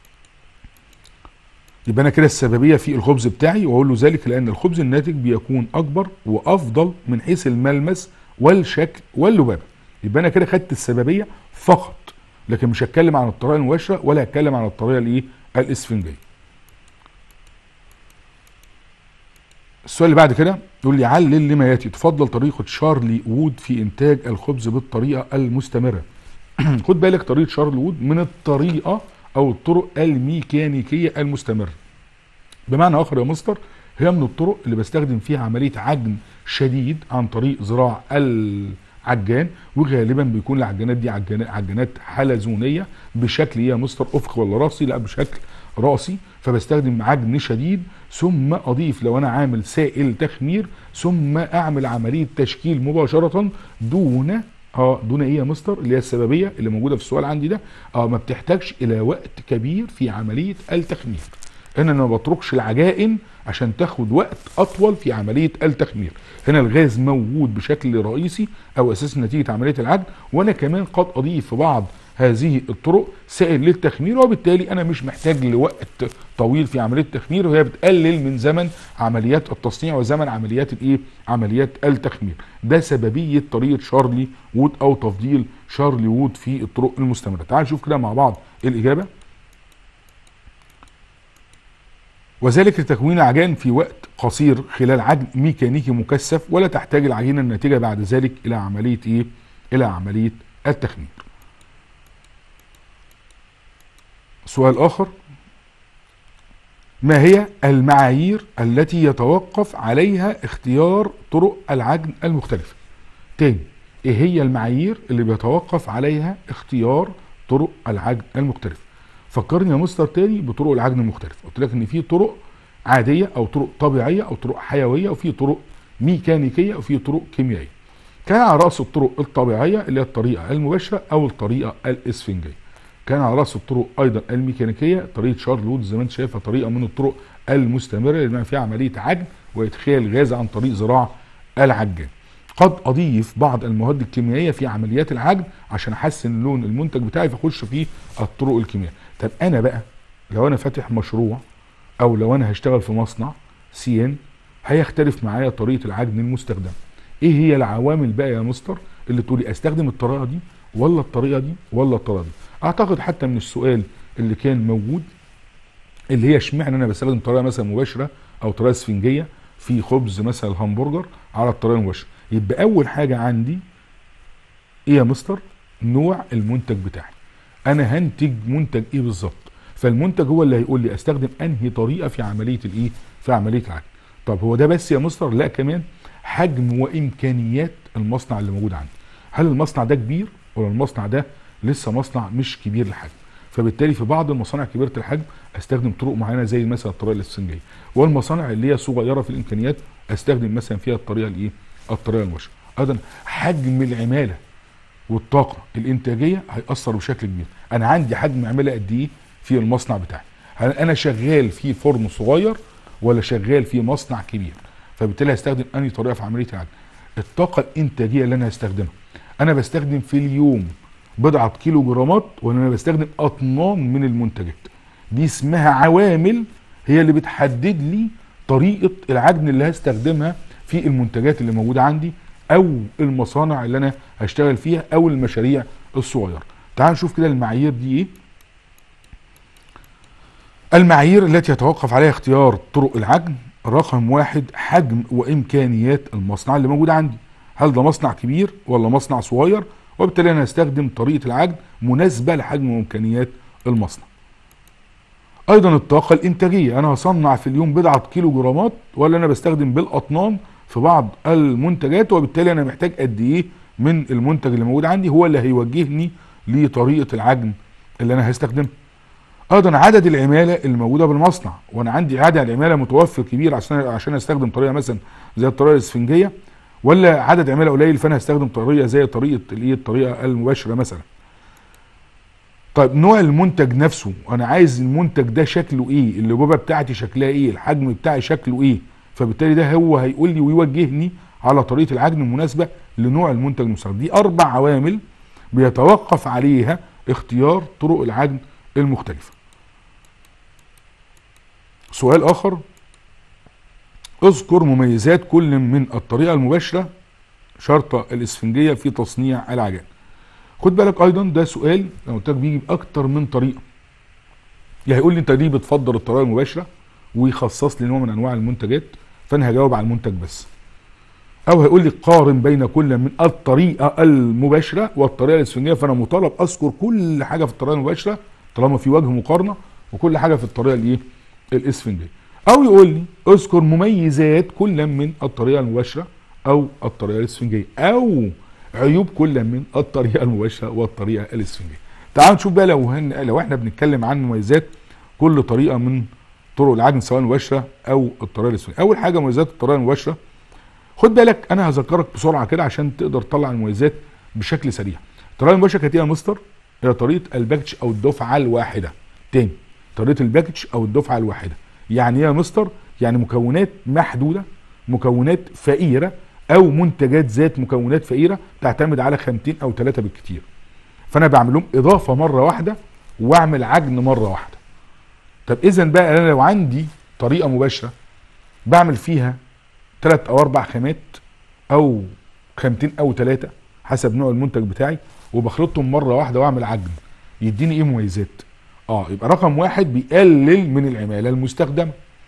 يبقى انا كده السببيه في الخبز بتاعي واقول له ذلك لان الخبز الناتج بيكون اكبر وافضل من حيث الملمس والشكل واللبابه يبقى انا كده خدت السببيه فقط لكن مش هتكلم عن الطريقه المباشره ولا هتكلم عن الطريقه الايه الاسفنجيه السؤال اللي بعد كده يقول لي علل لما ياتي تفضل طريقه شارلي وود في انتاج الخبز بالطريقه المستمره خد بالك طريقه شارلي وود من الطريقه او الطرق الميكانيكيه المستمره بمعنى اخر يا مستر هي من الطرق اللي بستخدم فيها عمليه عجن شديد عن طريق زراع العجان وغالبا بيكون العجانات دي عجانات, عجانات حلزونيه بشكل ايه يا مستر افق ولا راسي لا بشكل راسي فبستخدم عجن شديد ثم اضيف لو انا عامل سائل تخمير ثم اعمل عمليه تشكيل مباشره دون اه دون ايه يا مستر اللي هي السببيه اللي موجوده في السؤال عندي ده اه ما بتحتاجش الى وقت كبير في عمليه التخمير هنا انا ما بتركش العجائن عشان تاخد وقت اطول في عمليه التخمير هنا الغاز موجود بشكل رئيسي او اساس نتيجه عمليه العجن وانا كمان قد اضيف في بعض هذه الطرق سائل للتخمير وبالتالي انا مش محتاج لوقت طويل في عمليه التخمير وهي بتقلل من زمن عمليات التصنيع وزمن عمليات الايه عمليات التخمير ده سببيه طريقه شارلي وود او تفضيل شارلي وود في الطرق المستمره تعال نشوف كده مع بعض الاجابه وذلك لتكوين العجائن في وقت قصير خلال عجن ميكانيكي مكثف ولا تحتاج العجينه الناتجه بعد ذلك الى عمليه ايه الى عمليه التخمير سؤال آخر ما هي المعايير التي يتوقف عليها اختيار طرق العجن المختلفة تاني ايه هي المعايير اللي بيتوقف عليها اختيار طرق العجن المختلفة فكرني يا مستر تاني بطرق العجن المختلفة قلت لك ان في طرق عادية او طرق طبيعية او طرق حيوية وفي طرق ميكانيكية وفي طرق كيميائية كان على رأس الطرق الطبيعية اللي هي الطريقة المباشرة او الطريقة الاسفنجية كان على راس الطرق ايضا الميكانيكيه طريقه شارلوت زي ما انت شايفها طريقه من الطرق المستمره اللي بنعمل فيها عمليه عجن وادخال الغاز عن طريق زراع العجان. قد اضيف بعض المواد الكيميائيه في عمليات العجن عشان احسن لون المنتج بتاعي فاخش فيه الطرق الكيميائيه. طب انا بقى لو انا فاتح مشروع او لو انا هشتغل في مصنع سي ان هيختلف معايا طريقه العجن المستخدمه. ايه هي العوامل بقى يا مستر اللي تقولي استخدم الطريقه دي ولا الطريقه دي ولا الطريقه دي؟ اعتقد حتى من السؤال اللي كان موجود اللي هي اشمعنى انا بستخدم طريقه مثلا مباشره او طريقه اسفنجيه في خبز مثلا الهمبرجر على الطريقه المباشره يبقى اول حاجه عندي ايه يا مستر نوع المنتج بتاعي انا هنتج منتج ايه بالظبط فالمنتج هو اللي هيقول لي استخدم انهي طريقه في عمليه الايه في عمليه العجن طب هو ده بس يا مستر لا كمان حجم وامكانيات المصنع اللي موجود عندي هل المصنع ده كبير ولا المصنع ده لسه مصنع مش كبير الحجم فبالتالي في بعض المصانع كبيره الحجم استخدم طرق معينه زي مثلا الطريقه الاسفنجيه والمصانع اللي هي صغيره في الامكانيات استخدم مثلا فيها الطريقه الايه الطريقه المباشره ايضا حجم العماله والطاقه الانتاجيه هيأثر بشكل كبير انا عندي حجم عماله قد ايه في المصنع بتاعي هل انا شغال في فرن صغير ولا شغال في مصنع كبير فبالتالي هستخدم انهي طريقه في عمليه العجن الطاقه الانتاجيه اللي انا هستخدمها انا بستخدم في اليوم بضعه كيلو جرامات ولا انا بستخدم اطنان من المنتجات دي اسمها عوامل هي اللي بتحدد لي طريقه العجن اللي هستخدمها في المنتجات اللي موجوده عندي او المصانع اللي انا هشتغل فيها او المشاريع الصغيره تعال نشوف كده المعايير دي ايه المعايير التي يتوقف عليها اختيار طرق العجن رقم واحد حجم وامكانيات المصنع اللي موجود عندي هل ده مصنع كبير ولا مصنع صغير وبالتالي انا هستخدم طريقه العجن مناسبه لحجم وامكانيات المصنع ايضا الطاقه الانتاجيه انا هصنع في اليوم بضعه كيلو جرامات ولا انا بستخدم بالاطنان في بعض المنتجات وبالتالي انا محتاج قد ايه من المنتج اللي موجود عندي هو اللي هيوجهني لطريقه العجن اللي انا هستخدمها ايضا عدد العماله الموجوده بالمصنع وانا عندي عدد العماله متوفر كبير عشان عشان استخدم طريقه مثلا زي الطريقه الاسفنجيه ولا عدد عماله قليل فانا هستخدم طريقه زي طريقه الايه الطريقه المباشره مثلا طيب نوع المنتج نفسه انا عايز المنتج ده شكله ايه اللبوبه بتاعتي شكلها ايه الحجم بتاعي شكله ايه فبالتالي ده هو هيقول لي ويوجهني على طريقه العجن المناسبه لنوع المنتج المستخدم دي اربع عوامل بيتوقف عليها اختيار طرق العجن المختلفه سؤال اخر اذكر مميزات كل من الطريقه المباشره شرطه الاسفنجيه في تصنيع العجائن خد بالك ايضا ده سؤال لو قلت لك بيجي باكتر من طريقه يا هيقول لي انت ليه بتفضل الطريقه المباشره ويخصص لي نوع من انواع المنتجات فانا هجاوب على المنتج بس او هيقول لي قارن بين كل من الطريقه المباشره والطريقه الاسفنجيه فانا مطالب اذكر كل حاجه في الطريقه المباشره طالما في وجه مقارنه وكل حاجه في الطريقه الايه الاسفنجيه او يقول لي اذكر مميزات كل من الطريقه المباشره او الطريقه الاسفنجيه او عيوب كل من الطريقه المباشره والطريقه الاسفنجيه تعالوا نشوف بقى لو هن... لو احنا بنتكلم عن مميزات كل طريقه من طرق العجن سواء المباشره او الطريقه الاسفنجيه اول حاجه مميزات الطريقه المباشره خد بالك انا هذكرك بسرعه كده عشان تقدر تطلع المميزات بشكل سريع الطريقه المباشره كانت ايه يا مستر هي طريقه الباكج او الدفعه الواحده تاني طريقه الباكج او الدفعه الواحده يعني ايه يا مستر يعني مكونات محدوده مكونات فقيره او منتجات ذات مكونات فقيره تعتمد على خامتين او ثلاثه بالكتير فانا بعمل لهم اضافه مره واحده واعمل عجن مره واحده طب اذا بقى انا لو عندي طريقه مباشره بعمل فيها ثلاث او اربع خامات او خامتين او ثلاثه حسب نوع المنتج بتاعي وبخلطهم مره واحده واعمل عجن يديني ايه مميزات اه يبقى رقم واحد بيقلل من العماله المستخدمه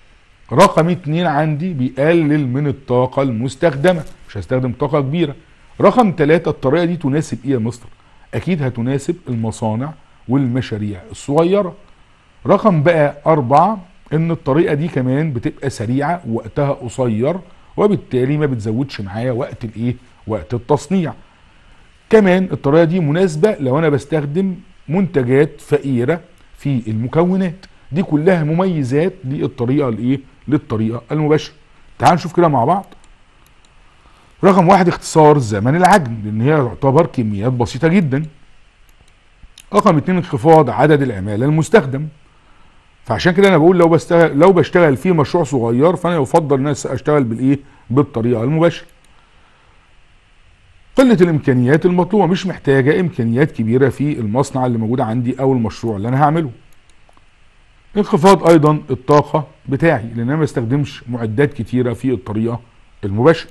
رقم اتنين عندي بيقلل من الطاقة المستخدمة مش هستخدم طاقة كبيرة رقم ثلاثة الطريقة دي تناسب ايه يا مستر اكيد هتناسب المصانع والمشاريع الصغيرة رقم بقى اربعة ان الطريقة دي كمان بتبقى سريعة وقتها قصير وبالتالي ما بتزودش معايا وقت الايه وقت التصنيع كمان الطريقة دي مناسبة لو انا بستخدم منتجات فقيرة في المكونات دي كلها مميزات للطريقه الايه للطريقه المباشره تعال نشوف كده مع بعض رقم واحد اختصار زمن العجن لان هي تعتبر كميات بسيطه جدا رقم اتنين انخفاض عدد العماله المستخدم فعشان كده انا بقول لو بشتغل لو بشتغل في مشروع صغير فانا يفضل ان اشتغل بالايه بالطريقه المباشره قلة الامكانيات المطلوبة مش محتاجة امكانيات كبيرة في المصنع اللي موجود عندي او المشروع اللي انا هعمله انخفاض ايضا الطاقة بتاعي لان انا ما بستخدمش معدات كتيرة في الطريقة المباشرة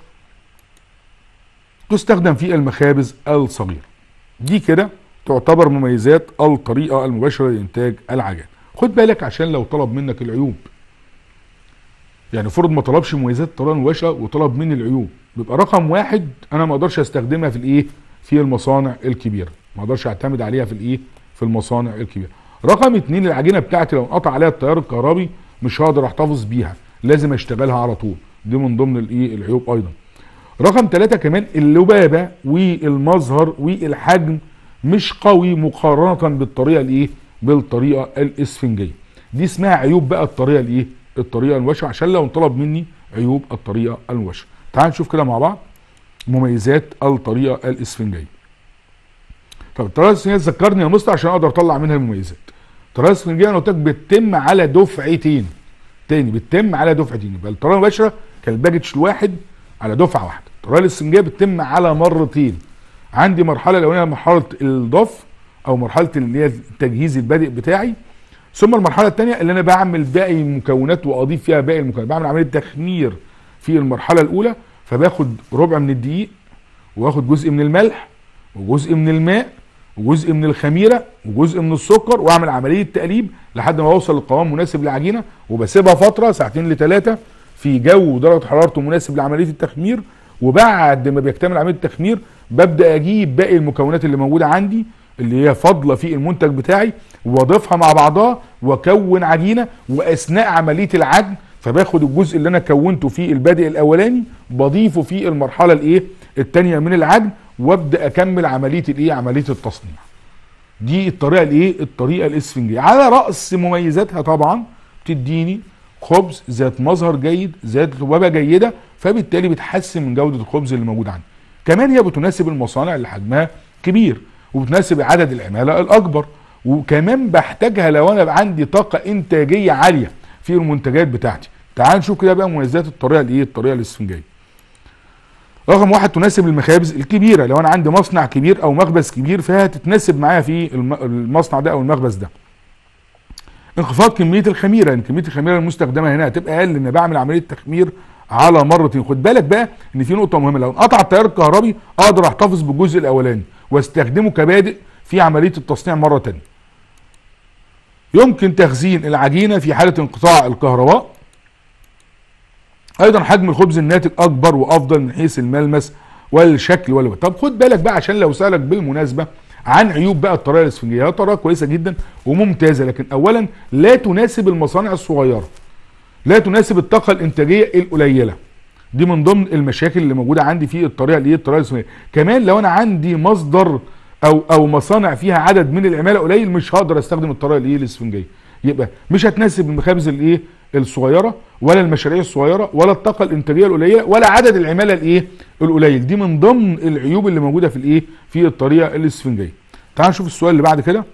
تستخدم في المخابز الصغيرة دي كده تعتبر مميزات الطريقة المباشرة لإنتاج العجائن خد بالك عشان لو طلب منك العيوب يعني فرض ما طلبش مميزات الطريقة المباشرة وطلب مني العيوب بيبقى رقم واحد انا ما اقدرش استخدمها في الايه في المصانع الكبيرة ما اقدرش اعتمد عليها في الايه في المصانع الكبيرة رقم اتنين العجينه بتاعتي لو انقطع عليها التيار الكهربي مش هقدر احتفظ بيها لازم اشتغلها على طول دي من ضمن الايه العيوب ايضا رقم ثلاثة كمان اللبابة والمظهر والحجم مش قوي مقارنه بالطريقه الايه بالطريقه الاسفنجيه دي اسمها عيوب بقى الطريقه الايه الطريقه المباشره عشان لو انطلب مني عيوب الطريقه المباشره تعال نشوف كده مع بعض مميزات الطريقه الاسفنجيه طب الطريقه الاسفنجيه ذكرني يا مستر عشان اقدر اطلع منها المميزات الطريقه الاسفنجيه انا قلت لك بتتم على دفعتين تاني بتتم على دفعتين يبقى الطريقه المباشره كان الباكج الواحد على دفعه واحده الطريقه الاسفنجيه بتتم على مرتين عندي مرحله الاولانيه مرحله الضف او مرحله اللي هي التجهيز البادئ بتاعي ثم المرحله الثانيه اللي انا بعمل باقي المكونات واضيف فيها باقي المكونات بعمل عمليه تخمير في المرحله الاولى فباخد ربع من الدقيق واخد جزء من الملح وجزء من الماء وجزء من الخميره وجزء من السكر واعمل عمليه تقليب لحد ما اوصل لقوام مناسب للعجينه وبسيبها فتره ساعتين لثلاثه في جو درجه حرارته مناسب لعمليه التخمير وبعد ما بيكتمل عمليه التخمير ببدا اجيب باقي المكونات اللي موجوده عندي اللي هي فاضله في المنتج بتاعي واضيفها مع بعضها واكون عجينه واثناء عمليه العجن فباخد الجزء اللي انا كونته في البادئ الاولاني بضيفه في المرحله الايه الثانيه من العجن وابدا اكمل عمليه الايه عمليه التصنيع دي الطريقه الايه الطريقه الاسفنجيه على راس مميزاتها طبعا بتديني خبز ذات مظهر جيد ذات ذبابه جيده فبالتالي بتحسن من جوده الخبز اللي موجود عندي كمان هي بتناسب المصانع اللي حجمها كبير وبتناسب عدد العماله الاكبر وكمان بحتاجها لو انا عندي طاقه انتاجيه عاليه في المنتجات بتاعتي تعال نشوف كده بقى مميزات الطريقه الايه الطريقه الاسفنجيه رقم واحد تناسب المخابز الكبيره لو انا عندي مصنع كبير او مخبز كبير فهي تتناسب معايا في المصنع ده او المخبز ده انخفاض كميه الخميره يعني كميه الخميره المستخدمه هنا هتبقى اقل لان بعمل عمليه تخمير على مرتين خد بالك بقى ان في نقطه مهمه لو انقطع التيار الكهربي اقدر احتفظ بالجزء الاولاني واستخدمه كبادئ في عمليه التصنيع مره ثانيه يمكن تخزين العجينه في حاله انقطاع الكهرباء ايضا حجم الخبز الناتج اكبر وافضل من حيث الملمس والشكل والوجه طب خد بالك بقى عشان لو سالك بالمناسبه عن عيوب بقى الطريقه الاسفنجيه هي طريقه كويسه جدا وممتازه لكن اولا لا تناسب المصانع الصغيره لا تناسب الطاقه الانتاجيه القليله دي من ضمن المشاكل اللي موجوده عندي في الطريقه اللي هي الطريقه الاسفنجيه كمان لو انا عندي مصدر او او مصانع فيها عدد من العماله قليل مش هقدر استخدم الطريقه اللي هي الاسفنجيه يبقى مش هتناسب المخابز الايه الصغيره ولا المشاريع الصغيره ولا الطاقه الانتاجيه القليله ولا عدد العماله الايه القليل دي من ضمن العيوب اللي موجوده في الايه في الطريقه الاسفنجيه تعال نشوف السؤال اللي بعد كده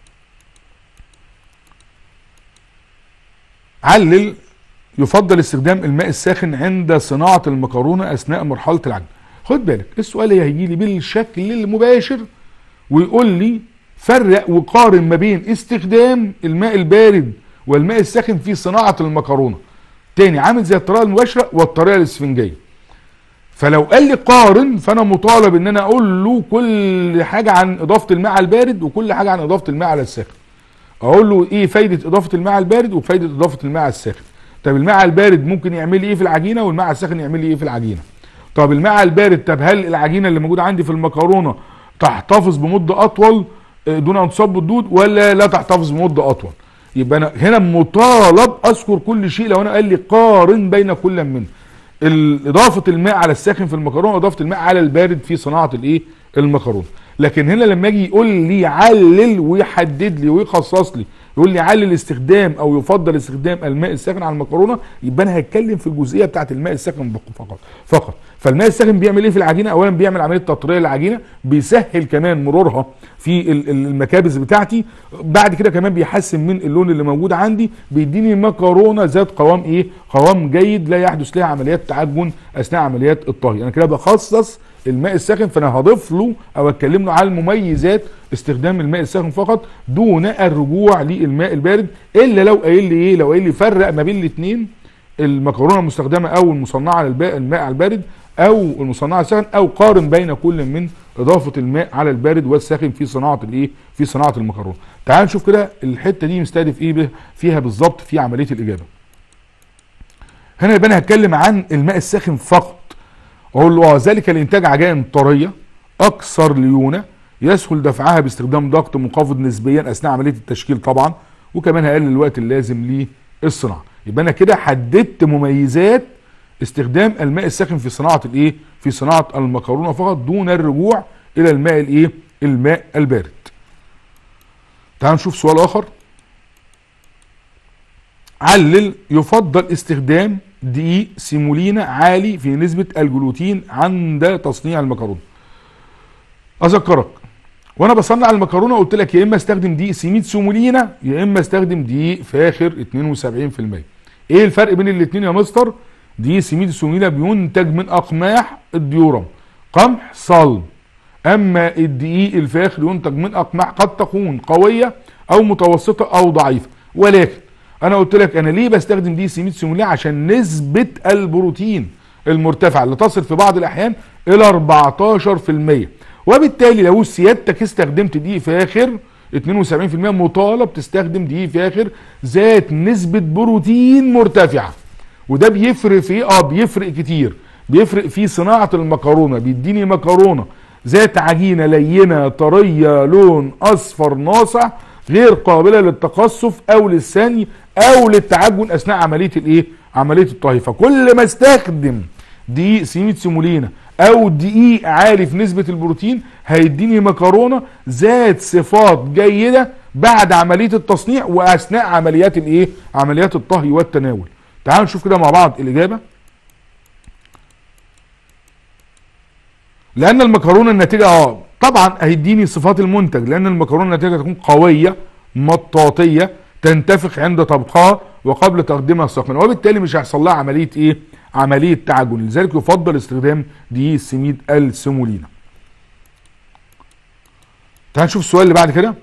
علل يفضل استخدام الماء الساخن عند صناعه المكرونه اثناء مرحله العجن خد بالك السؤال هيجي لي بالشكل المباشر ويقول لي فرق وقارن ما بين استخدام الماء البارد والماء الساخن في صناعه المكرونه تاني عامل زي الطريقه المباشره والطريقه الاسفنجيه فلو قال لي قارن فانا مطالب ان انا اقول له كل حاجه عن اضافه الماء على البارد وكل حاجه عن اضافه الماء على الساخن اقول له ايه فايده اضافه الماء على البارد وفايده اضافه الماء على الساخن طب الماء على البارد ممكن يعمل لي ايه في العجينه والماء على الساخن يعمل لي ايه في العجينه طب الماء على البارد طب هل العجينه اللي موجوده عندي في المكرونه تحتفظ بمده اطول دون ان تصاب بالدود ولا لا تحتفظ بمده اطول يبقى انا هنا مطالب اذكر كل شيء لو انا قال لي قارن بين كل منه اضافه الماء على الساخن في المكرونه واضافه الماء على البارد في صناعه الايه المكرونه لكن هنا لما اجي يقول لي علل ويحدد لي ويخصص لي يقول لي علل استخدام او يفضل استخدام الماء الساخن على المكرونه يبقى انا هتكلم في الجزئيه بتاعه الماء الساخن فقط فقط فالماء الساخن بيعمل ايه في العجينه اولا بيعمل عمليه تطريه للعجينه بيسهل كمان مرورها في المكابس بتاعتي بعد كده كمان بيحسن من اللون اللي موجود عندي بيديني مكرونه ذات قوام ايه قوام جيد لا يحدث لها عمليات تعجن اثناء عمليات الطهي انا كده بخصص الماء الساخن فانا هضيف له او اتكلم له على المميزات استخدام الماء الساخن فقط دون الرجوع للماء البارد الا لو قايل لي ايه لو قايل لي فرق ما بين الاثنين المكرونه المستخدمه او المصنعه للماء الماء على البارد او المصنعه الساخن او قارن بين كل من اضافه الماء على البارد والساخن في صناعه الايه في صناعه المكرونه تعال نشوف كده الحته دي مستهدف ايه فيها بالظبط في عمليه الاجابه هنا يبقى انا هتكلم عن الماء الساخن فقط اقول له اه ذلك لانتاج عجائن طريه اكثر ليونه يسهل دفعها باستخدام ضغط منخفض نسبيا اثناء عمليه التشكيل طبعا وكمان هقلل الوقت اللازم للصناعه يبقى انا كده حددت مميزات استخدام الماء الساخن في صناعه الايه في صناعه المكرونه فقط دون الرجوع الى الماء الايه الماء البارد تعالوا نشوف سؤال اخر علل يفضل استخدام دقيق سيمولينا عالي في نسبة الجلوتين عند تصنيع المكرونة اذكرك وانا بصنع المكرونه قلت لك يا اما استخدم دقيق سميد سيمولينا يا اما استخدم دقيق فاخر 72% ايه الفرق بين الاثنين يا مستر دقيق سميد سيمولينا بينتج من اقماح الديورم قمح صلب اما الدقيق الفاخر ينتج من اقماح قد تكون قويه او متوسطه او ضعيفه ولكن انا قلت لك انا ليه بستخدم دقيق سميد سيمولينا عشان نسبه البروتين المرتفعه اللي تصل في بعض الاحيان الى 14% وبالتالي لو سيادتك استخدمت دقيق فاخر 72% مطالب تستخدم دقيق فاخر ذات نسبة بروتين مرتفعة وده بيفرق في ايه؟ اه بيفرق كتير بيفرق في صناعة المكرونة بيديني مكرونة ذات عجينة لينة طرية لون اصفر ناصع غير قابلة للتقصف او للثاني او للتعجن اثناء عملية الايه عملية الطهي فكل ما استخدم دقيق سميد سيمولينا او دقيق عالي في نسبة البروتين هيديني مكرونة ذات صفات جيدة بعد عملية التصنيع واثناء عمليات الايه عمليات الطهي والتناول تعالوا نشوف كده مع بعض الاجابة لان المكرونة الناتجة اه طبعا هيديني صفات المنتج لان المكرونة الناتجة تكون قوية مطاطية تنتفخ عند طبخها وقبل تقديمها سخنة وبالتالي مش هيحصل لها عملية ايه عملية تعجن لذلك يفضل استخدام دقيق السميد السيمولينا تعال نشوف السؤال اللي بعد كده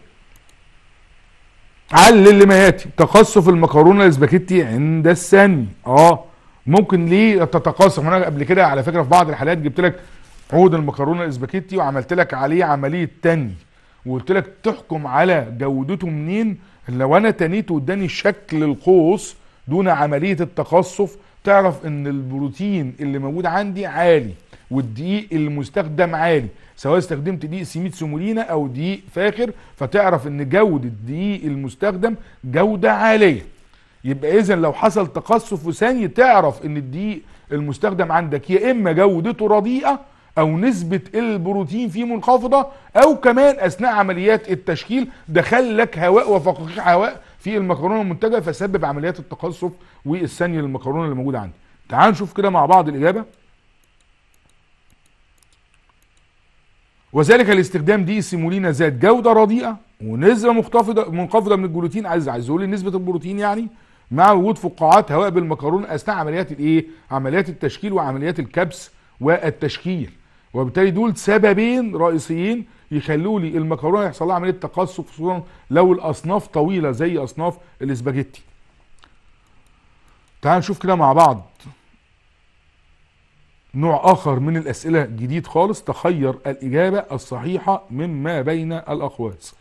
علل لما ياتي تقصف المكرونه الاسباجيتي عند الثاني اه ممكن ليه تتقصف انا قبل كده على فكره في بعض الحالات جبت لك عود المكرونه الاسباجيتي وعملت لك عليه عمليه تني وقلت لك تحكم على جودته منين لو انا تنيت واداني شكل القوس دون عمليه التقصف تعرف ان البروتين اللي موجود عندي عالي والدقيق المستخدم عالي سواء استخدمت دقيق سميد سيمولينا او دقيق فاخر فتعرف ان جودة الدقيق المستخدم جودة عالية يبقى اذا لو حصل تقصف ثاني تعرف ان الدقيق المستخدم عندك يا اما جودته رديئة او نسبة البروتين فيه منخفضة او كمان اثناء عمليات التشكيل دخل لك هواء وفقاقيع هواء في المكرونه المنتجه فسبب عمليات التقصف والثانيه للمكرونه اللي موجوده عندي تعال نشوف كده مع بعض الاجابه وذلك لاستخدام دي سيمولينا ذات جوده رديئه ونسبه منخفضه منخفضه من الجلوتين عايز عايز يقول لي نسبه البروتين يعني مع وجود فقاعات هواء بالمكرونه اثناء عمليات الايه عمليات التشكيل وعمليات الكبس والتشكيل وبالتالي دول سببين رئيسيين يخلوا لي المكرونه يحصل لها عمليه تقصف خصوصا لو الاصناف طويله زي اصناف الاسباجيتي تعال نشوف كده مع بعض نوع اخر من الاسئله جديد خالص تخير الاجابه الصحيحه مما بين الاقواس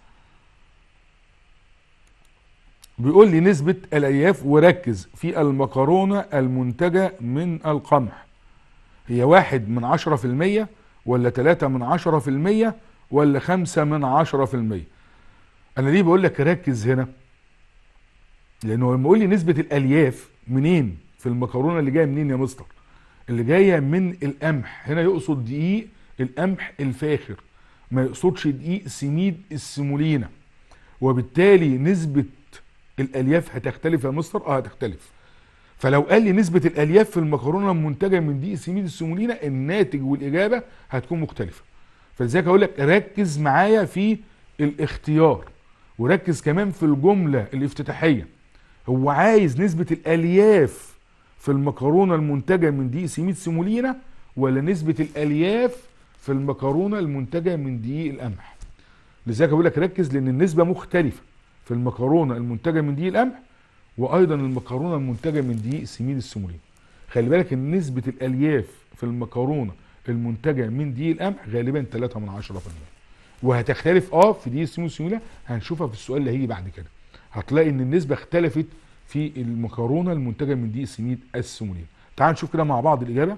بيقول لي نسبة الألياف وركز في المكرونة المنتجة من القمح هي واحد من عشرة في المية ولا تلاتة من عشرة في المية ولا خمسة من عشرة في المية انا ليه بقول لك ركز هنا لانه لما يقول لي نسبة الالياف منين في المكرونة اللي جاية منين يا مستر اللي جاية من القمح هنا يقصد دقيق القمح الفاخر ما يقصدش دقيق سميد السيمولينا وبالتالي نسبة الالياف هتختلف يا مستر اه هتختلف فلو قال لي نسبة الالياف في المكرونة المنتجة من دقيق سميد السيمولينا الناتج والاجابة هتكون مختلفة فلذلك اقول لك ركز معايا في الاختيار وركز كمان في الجملة الافتتاحية هو عايز نسبة الالياف في المكرونة المنتجة من دقيق سميد سيمولينا ولا نسبة الالياف في المكرونة المنتجة من دقيق القمح لذلك بقول لك ركز لان النسبة مختلفة في المكرونة المنتجة من دقيق القمح وايضا المكرونة المنتجة من دقيق سميد السيمولينا خلي بالك ان نسبة الالياف في المكرونة المنتجة من دقيق القمح غالبا 3 من 10% وهتختلف اه في دقيق السمو السمولة هنشوفها في السؤال اللي هيجي بعد كده هتلاقي ان النسبة اختلفت في المكرونة المنتجة من دقيق سميد السمولين تعال نشوف كده مع بعض الإجابة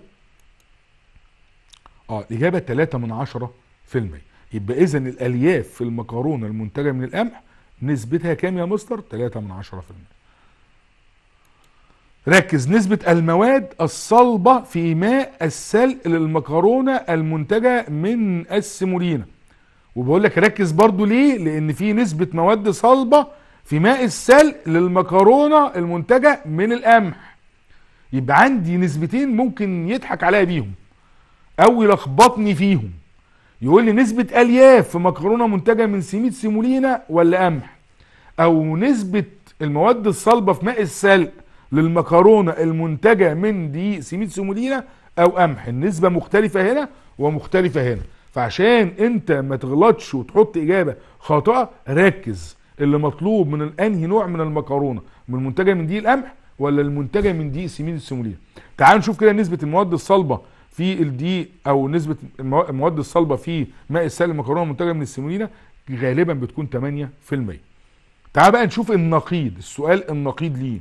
اه الإجابة 3 من 10% يبقى إذا الألياف في المكرونة المنتجة من القمح نسبتها كام يا مستر؟ 3 من 10% ركز نسبة المواد الصلبة في ماء السلق للمكرونة المنتجة من السيمولينا وبقول لك ركز برضو ليه لان في نسبة مواد صلبة في ماء السلق للمكرونة المنتجة من القمح يبقى عندي نسبتين ممكن يضحك عليا بيهم او يلخبطني فيهم يقول لي نسبة الياف في مكرونة منتجة من سميد سيمولينا ولا قمح او نسبة المواد الصلبة في ماء السلق للمكرونة المنتجة من دي سميد سيمولينا او قمح النسبة مختلفة هنا ومختلفة هنا فعشان انت ما تغلطش وتحط اجابة خاطئة ركز اللي مطلوب من انهي نوع من المكرونة من المنتجة من دي القمح ولا المنتجة من دي سميد السيمولينا تعال نشوف كده نسبة المواد الصلبة في الدقيق او نسبة المو- المواد الصلبة في ماء السلق المكرونة المنتجة من السيمولينا غالبا بتكون 8% تعال بقى نشوف النقيض السؤال النقيض ليه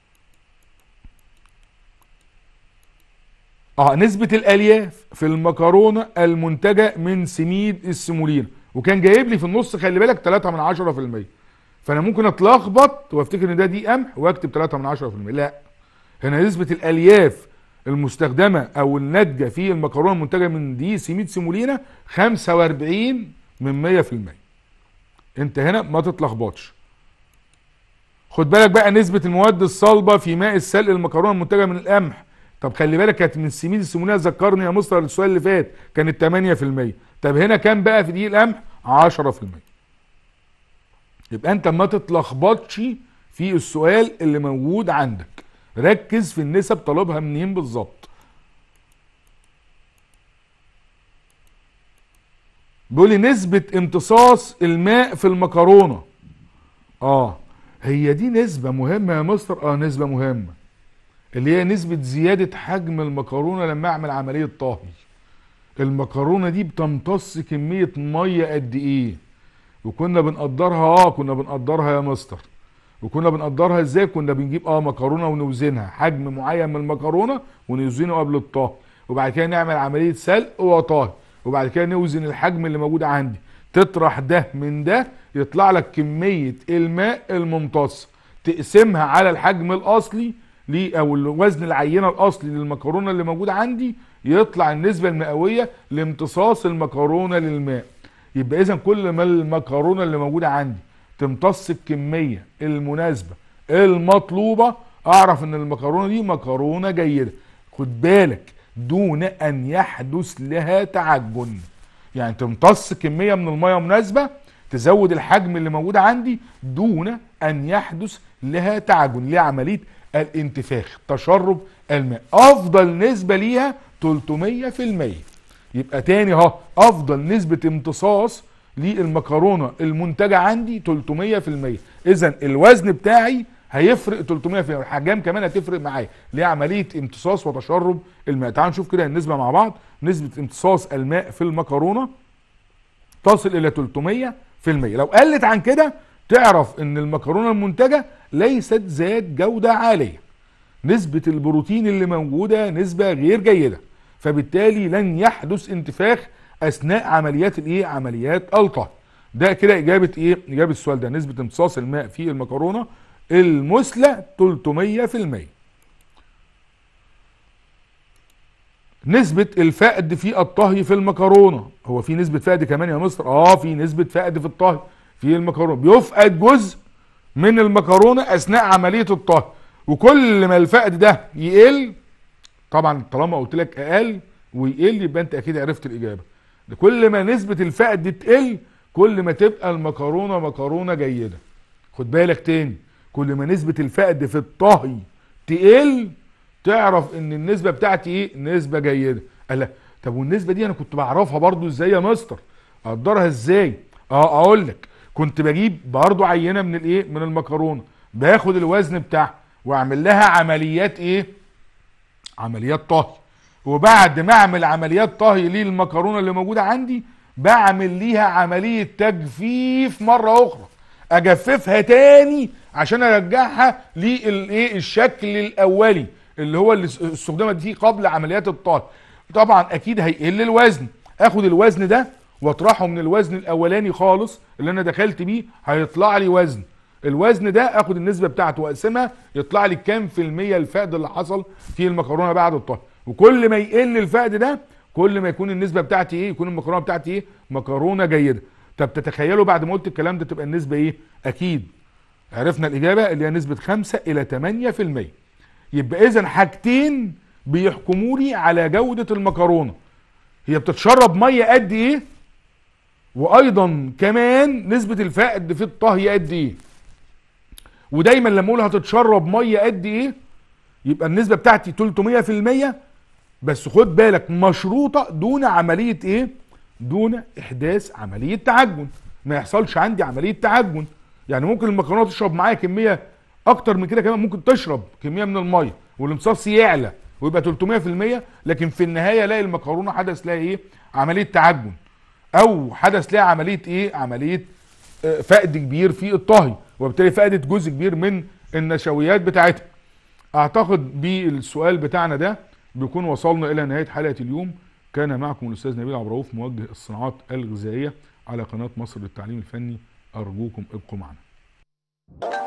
اه نسبة الالياف في المكرونة المنتجة من سميد السيمولينا وكان جايب لي في النص خلي بالك 3 من 10% فانا ممكن اتلخبط وافتكر ان ده دي قمح واكتب 3 من 10% لا هنا نسبة الالياف المستخدمة او الناتجة في المكرونة المنتجة من دي سميد سيمولينا 45 من 100% انت هنا ما تتلخبطش خد بالك بقى نسبة المواد الصلبة في ماء السلق المكرونة المنتجة من القمح طب خلي بالك كانت من سميد السيمونيه ذكرني يا مستر السؤال اللي فات كانت 8% طب هنا كام بقى في دقيق القمح 10% يبقى انت ما تتلخبطش في السؤال اللي موجود عندك ركز في النسب طالبها منين بالظبط بيقول لي نسبة امتصاص الماء في المكرونة اه هي دي نسبة مهمة يا مستر اه نسبة مهمة اللي هي نسبة زيادة حجم المكرونة لما اعمل عملية طهي المكرونة دي بتمتص كمية مية قد ايه وكنا بنقدرها اه كنا بنقدرها يا مستر وكنا بنقدرها ازاي كنا بنجيب اه مكرونة ونوزنها حجم معين من المكرونة ونوزنه قبل الطهي وبعد كده نعمل عملية سلق وطهي وبعد كده نوزن الحجم اللي موجود عندي تطرح ده من ده يطلع لك كمية الماء الممتص تقسمها على الحجم الاصلي ليه او الوزن العينه الاصلي للمكرونه اللي موجوده عندي يطلع النسبه المئويه لامتصاص المكرونه للماء يبقى اذا كل ما المكرونه اللي موجوده عندي تمتص الكميه المناسبه المطلوبه اعرف ان المكرونه دي مكرونه جيده خد بالك دون ان يحدث لها تعجن يعني تمتص كميه من الميه مناسبه تزود الحجم اللي موجود عندي دون ان يحدث لها تعجن ليه عمليه الانتفاخ تشرب الماء افضل نسبة ليها 300% يبقى تاني اهو افضل نسبة امتصاص للمكرونة المنتجة عندي 300% اذا الوزن بتاعي هيفرق 300% الحجام كمان هتفرق معايا ليه عملية امتصاص وتشرب الماء تعالوا نشوف كده النسبة مع بعض نسبة امتصاص الماء في المكرونة تصل الى 300% لو قلت عن كده تعرف ان المكرونه المنتجه ليست ذات جوده عاليه نسبه البروتين اللي موجوده نسبه غير جيده فبالتالي لن يحدث انتفاخ اثناء عمليات الايه عمليات الطهي ده كده اجابه ايه اجابه السؤال ده نسبه امتصاص الماء في المكرونه المثلى 300% نسبة الفقد في الطهي في المكرونة هو في نسبة فقد كمان يا مستر اه في نسبة فقد في الطهي في المكرونة بيفقد جزء من المكرونة اثناء عملية الطهي وكل ما الفقد ده يقل طبعا طالما قلت لك اقل ويقل يبقى انت اكيد عرفت الاجابة ده كل ما نسبة الفقد دي تقل كل ما تبقى المكرونة مكرونة جيدة خد بالك تاني كل ما نسبة الفقد في الطهي تقل تعرف ان النسبه بتاعتي ايه نسبه جيده قال لا طب والنسبه دي انا كنت بعرفها برضو ازاي يا مستر اقدرها ازاي اه اقول لك كنت بجيب برضو عينه من الايه من المكرونه باخد الوزن بتاعها واعمل لها عمليات ايه عمليات طهي وبعد ما اعمل عمليات طهي للمكرونه اللي موجوده عندي بعمل ليها عمليه تجفيف مره اخرى اجففها تاني عشان ارجعها للايه الشكل الاولي اللي هو اللي استخدمت فيه قبل عمليات الطهي طبعا اكيد هيقل الوزن اخد الوزن ده واطرحه من الوزن الاولاني خالص اللي انا دخلت بيه هيطلع لي وزن الوزن ده اخد النسبه بتاعته واقسمها يطلع لي كام في الميه الفقد اللي حصل في المكرونه بعد الطهي وكل ما يقل الفقد ده كل ما يكون النسبه بتاعتي ايه يكون المكرونه بتاعتي ايه مكرونه جيده طب تتخيلوا بعد ما قلت الكلام ده تبقى النسبه ايه اكيد عرفنا الاجابه اللي هي نسبه 5 الى 8% يبقى اذا حاجتين بيحكموا لي على جوده المكرونه هي بتتشرب ميه قد ايه وايضا كمان نسبه الفقد في الطهي قد ايه ودايما لما اقول هتتشرب ميه قد ايه يبقى النسبه بتاعتي 300% بس خد بالك مشروطه دون عمليه ايه دون احداث عمليه تعجن ما يحصلش عندي عمليه تعجن يعني ممكن المكرونه تشرب معايا كميه اكتر من كده كمان ممكن تشرب كميه من الميه والامتصاص يعلى ويبقى 300% لكن في النهايه الاقي المكرونه حدث لها ايه عمليه تعجن او حدث لها عمليه ايه عمليه آه، فقد كبير في الطهي وبالتالي فقدت جزء كبير من النشويات بتاعتها اعتقد بالسؤال بتاعنا ده بيكون وصلنا الى نهايه حلقه اليوم كان معكم الاستاذ نبيل عبد الرؤوف موجه الصناعات الغذائيه على قناه مصر للتعليم الفني ارجوكم ابقوا معنا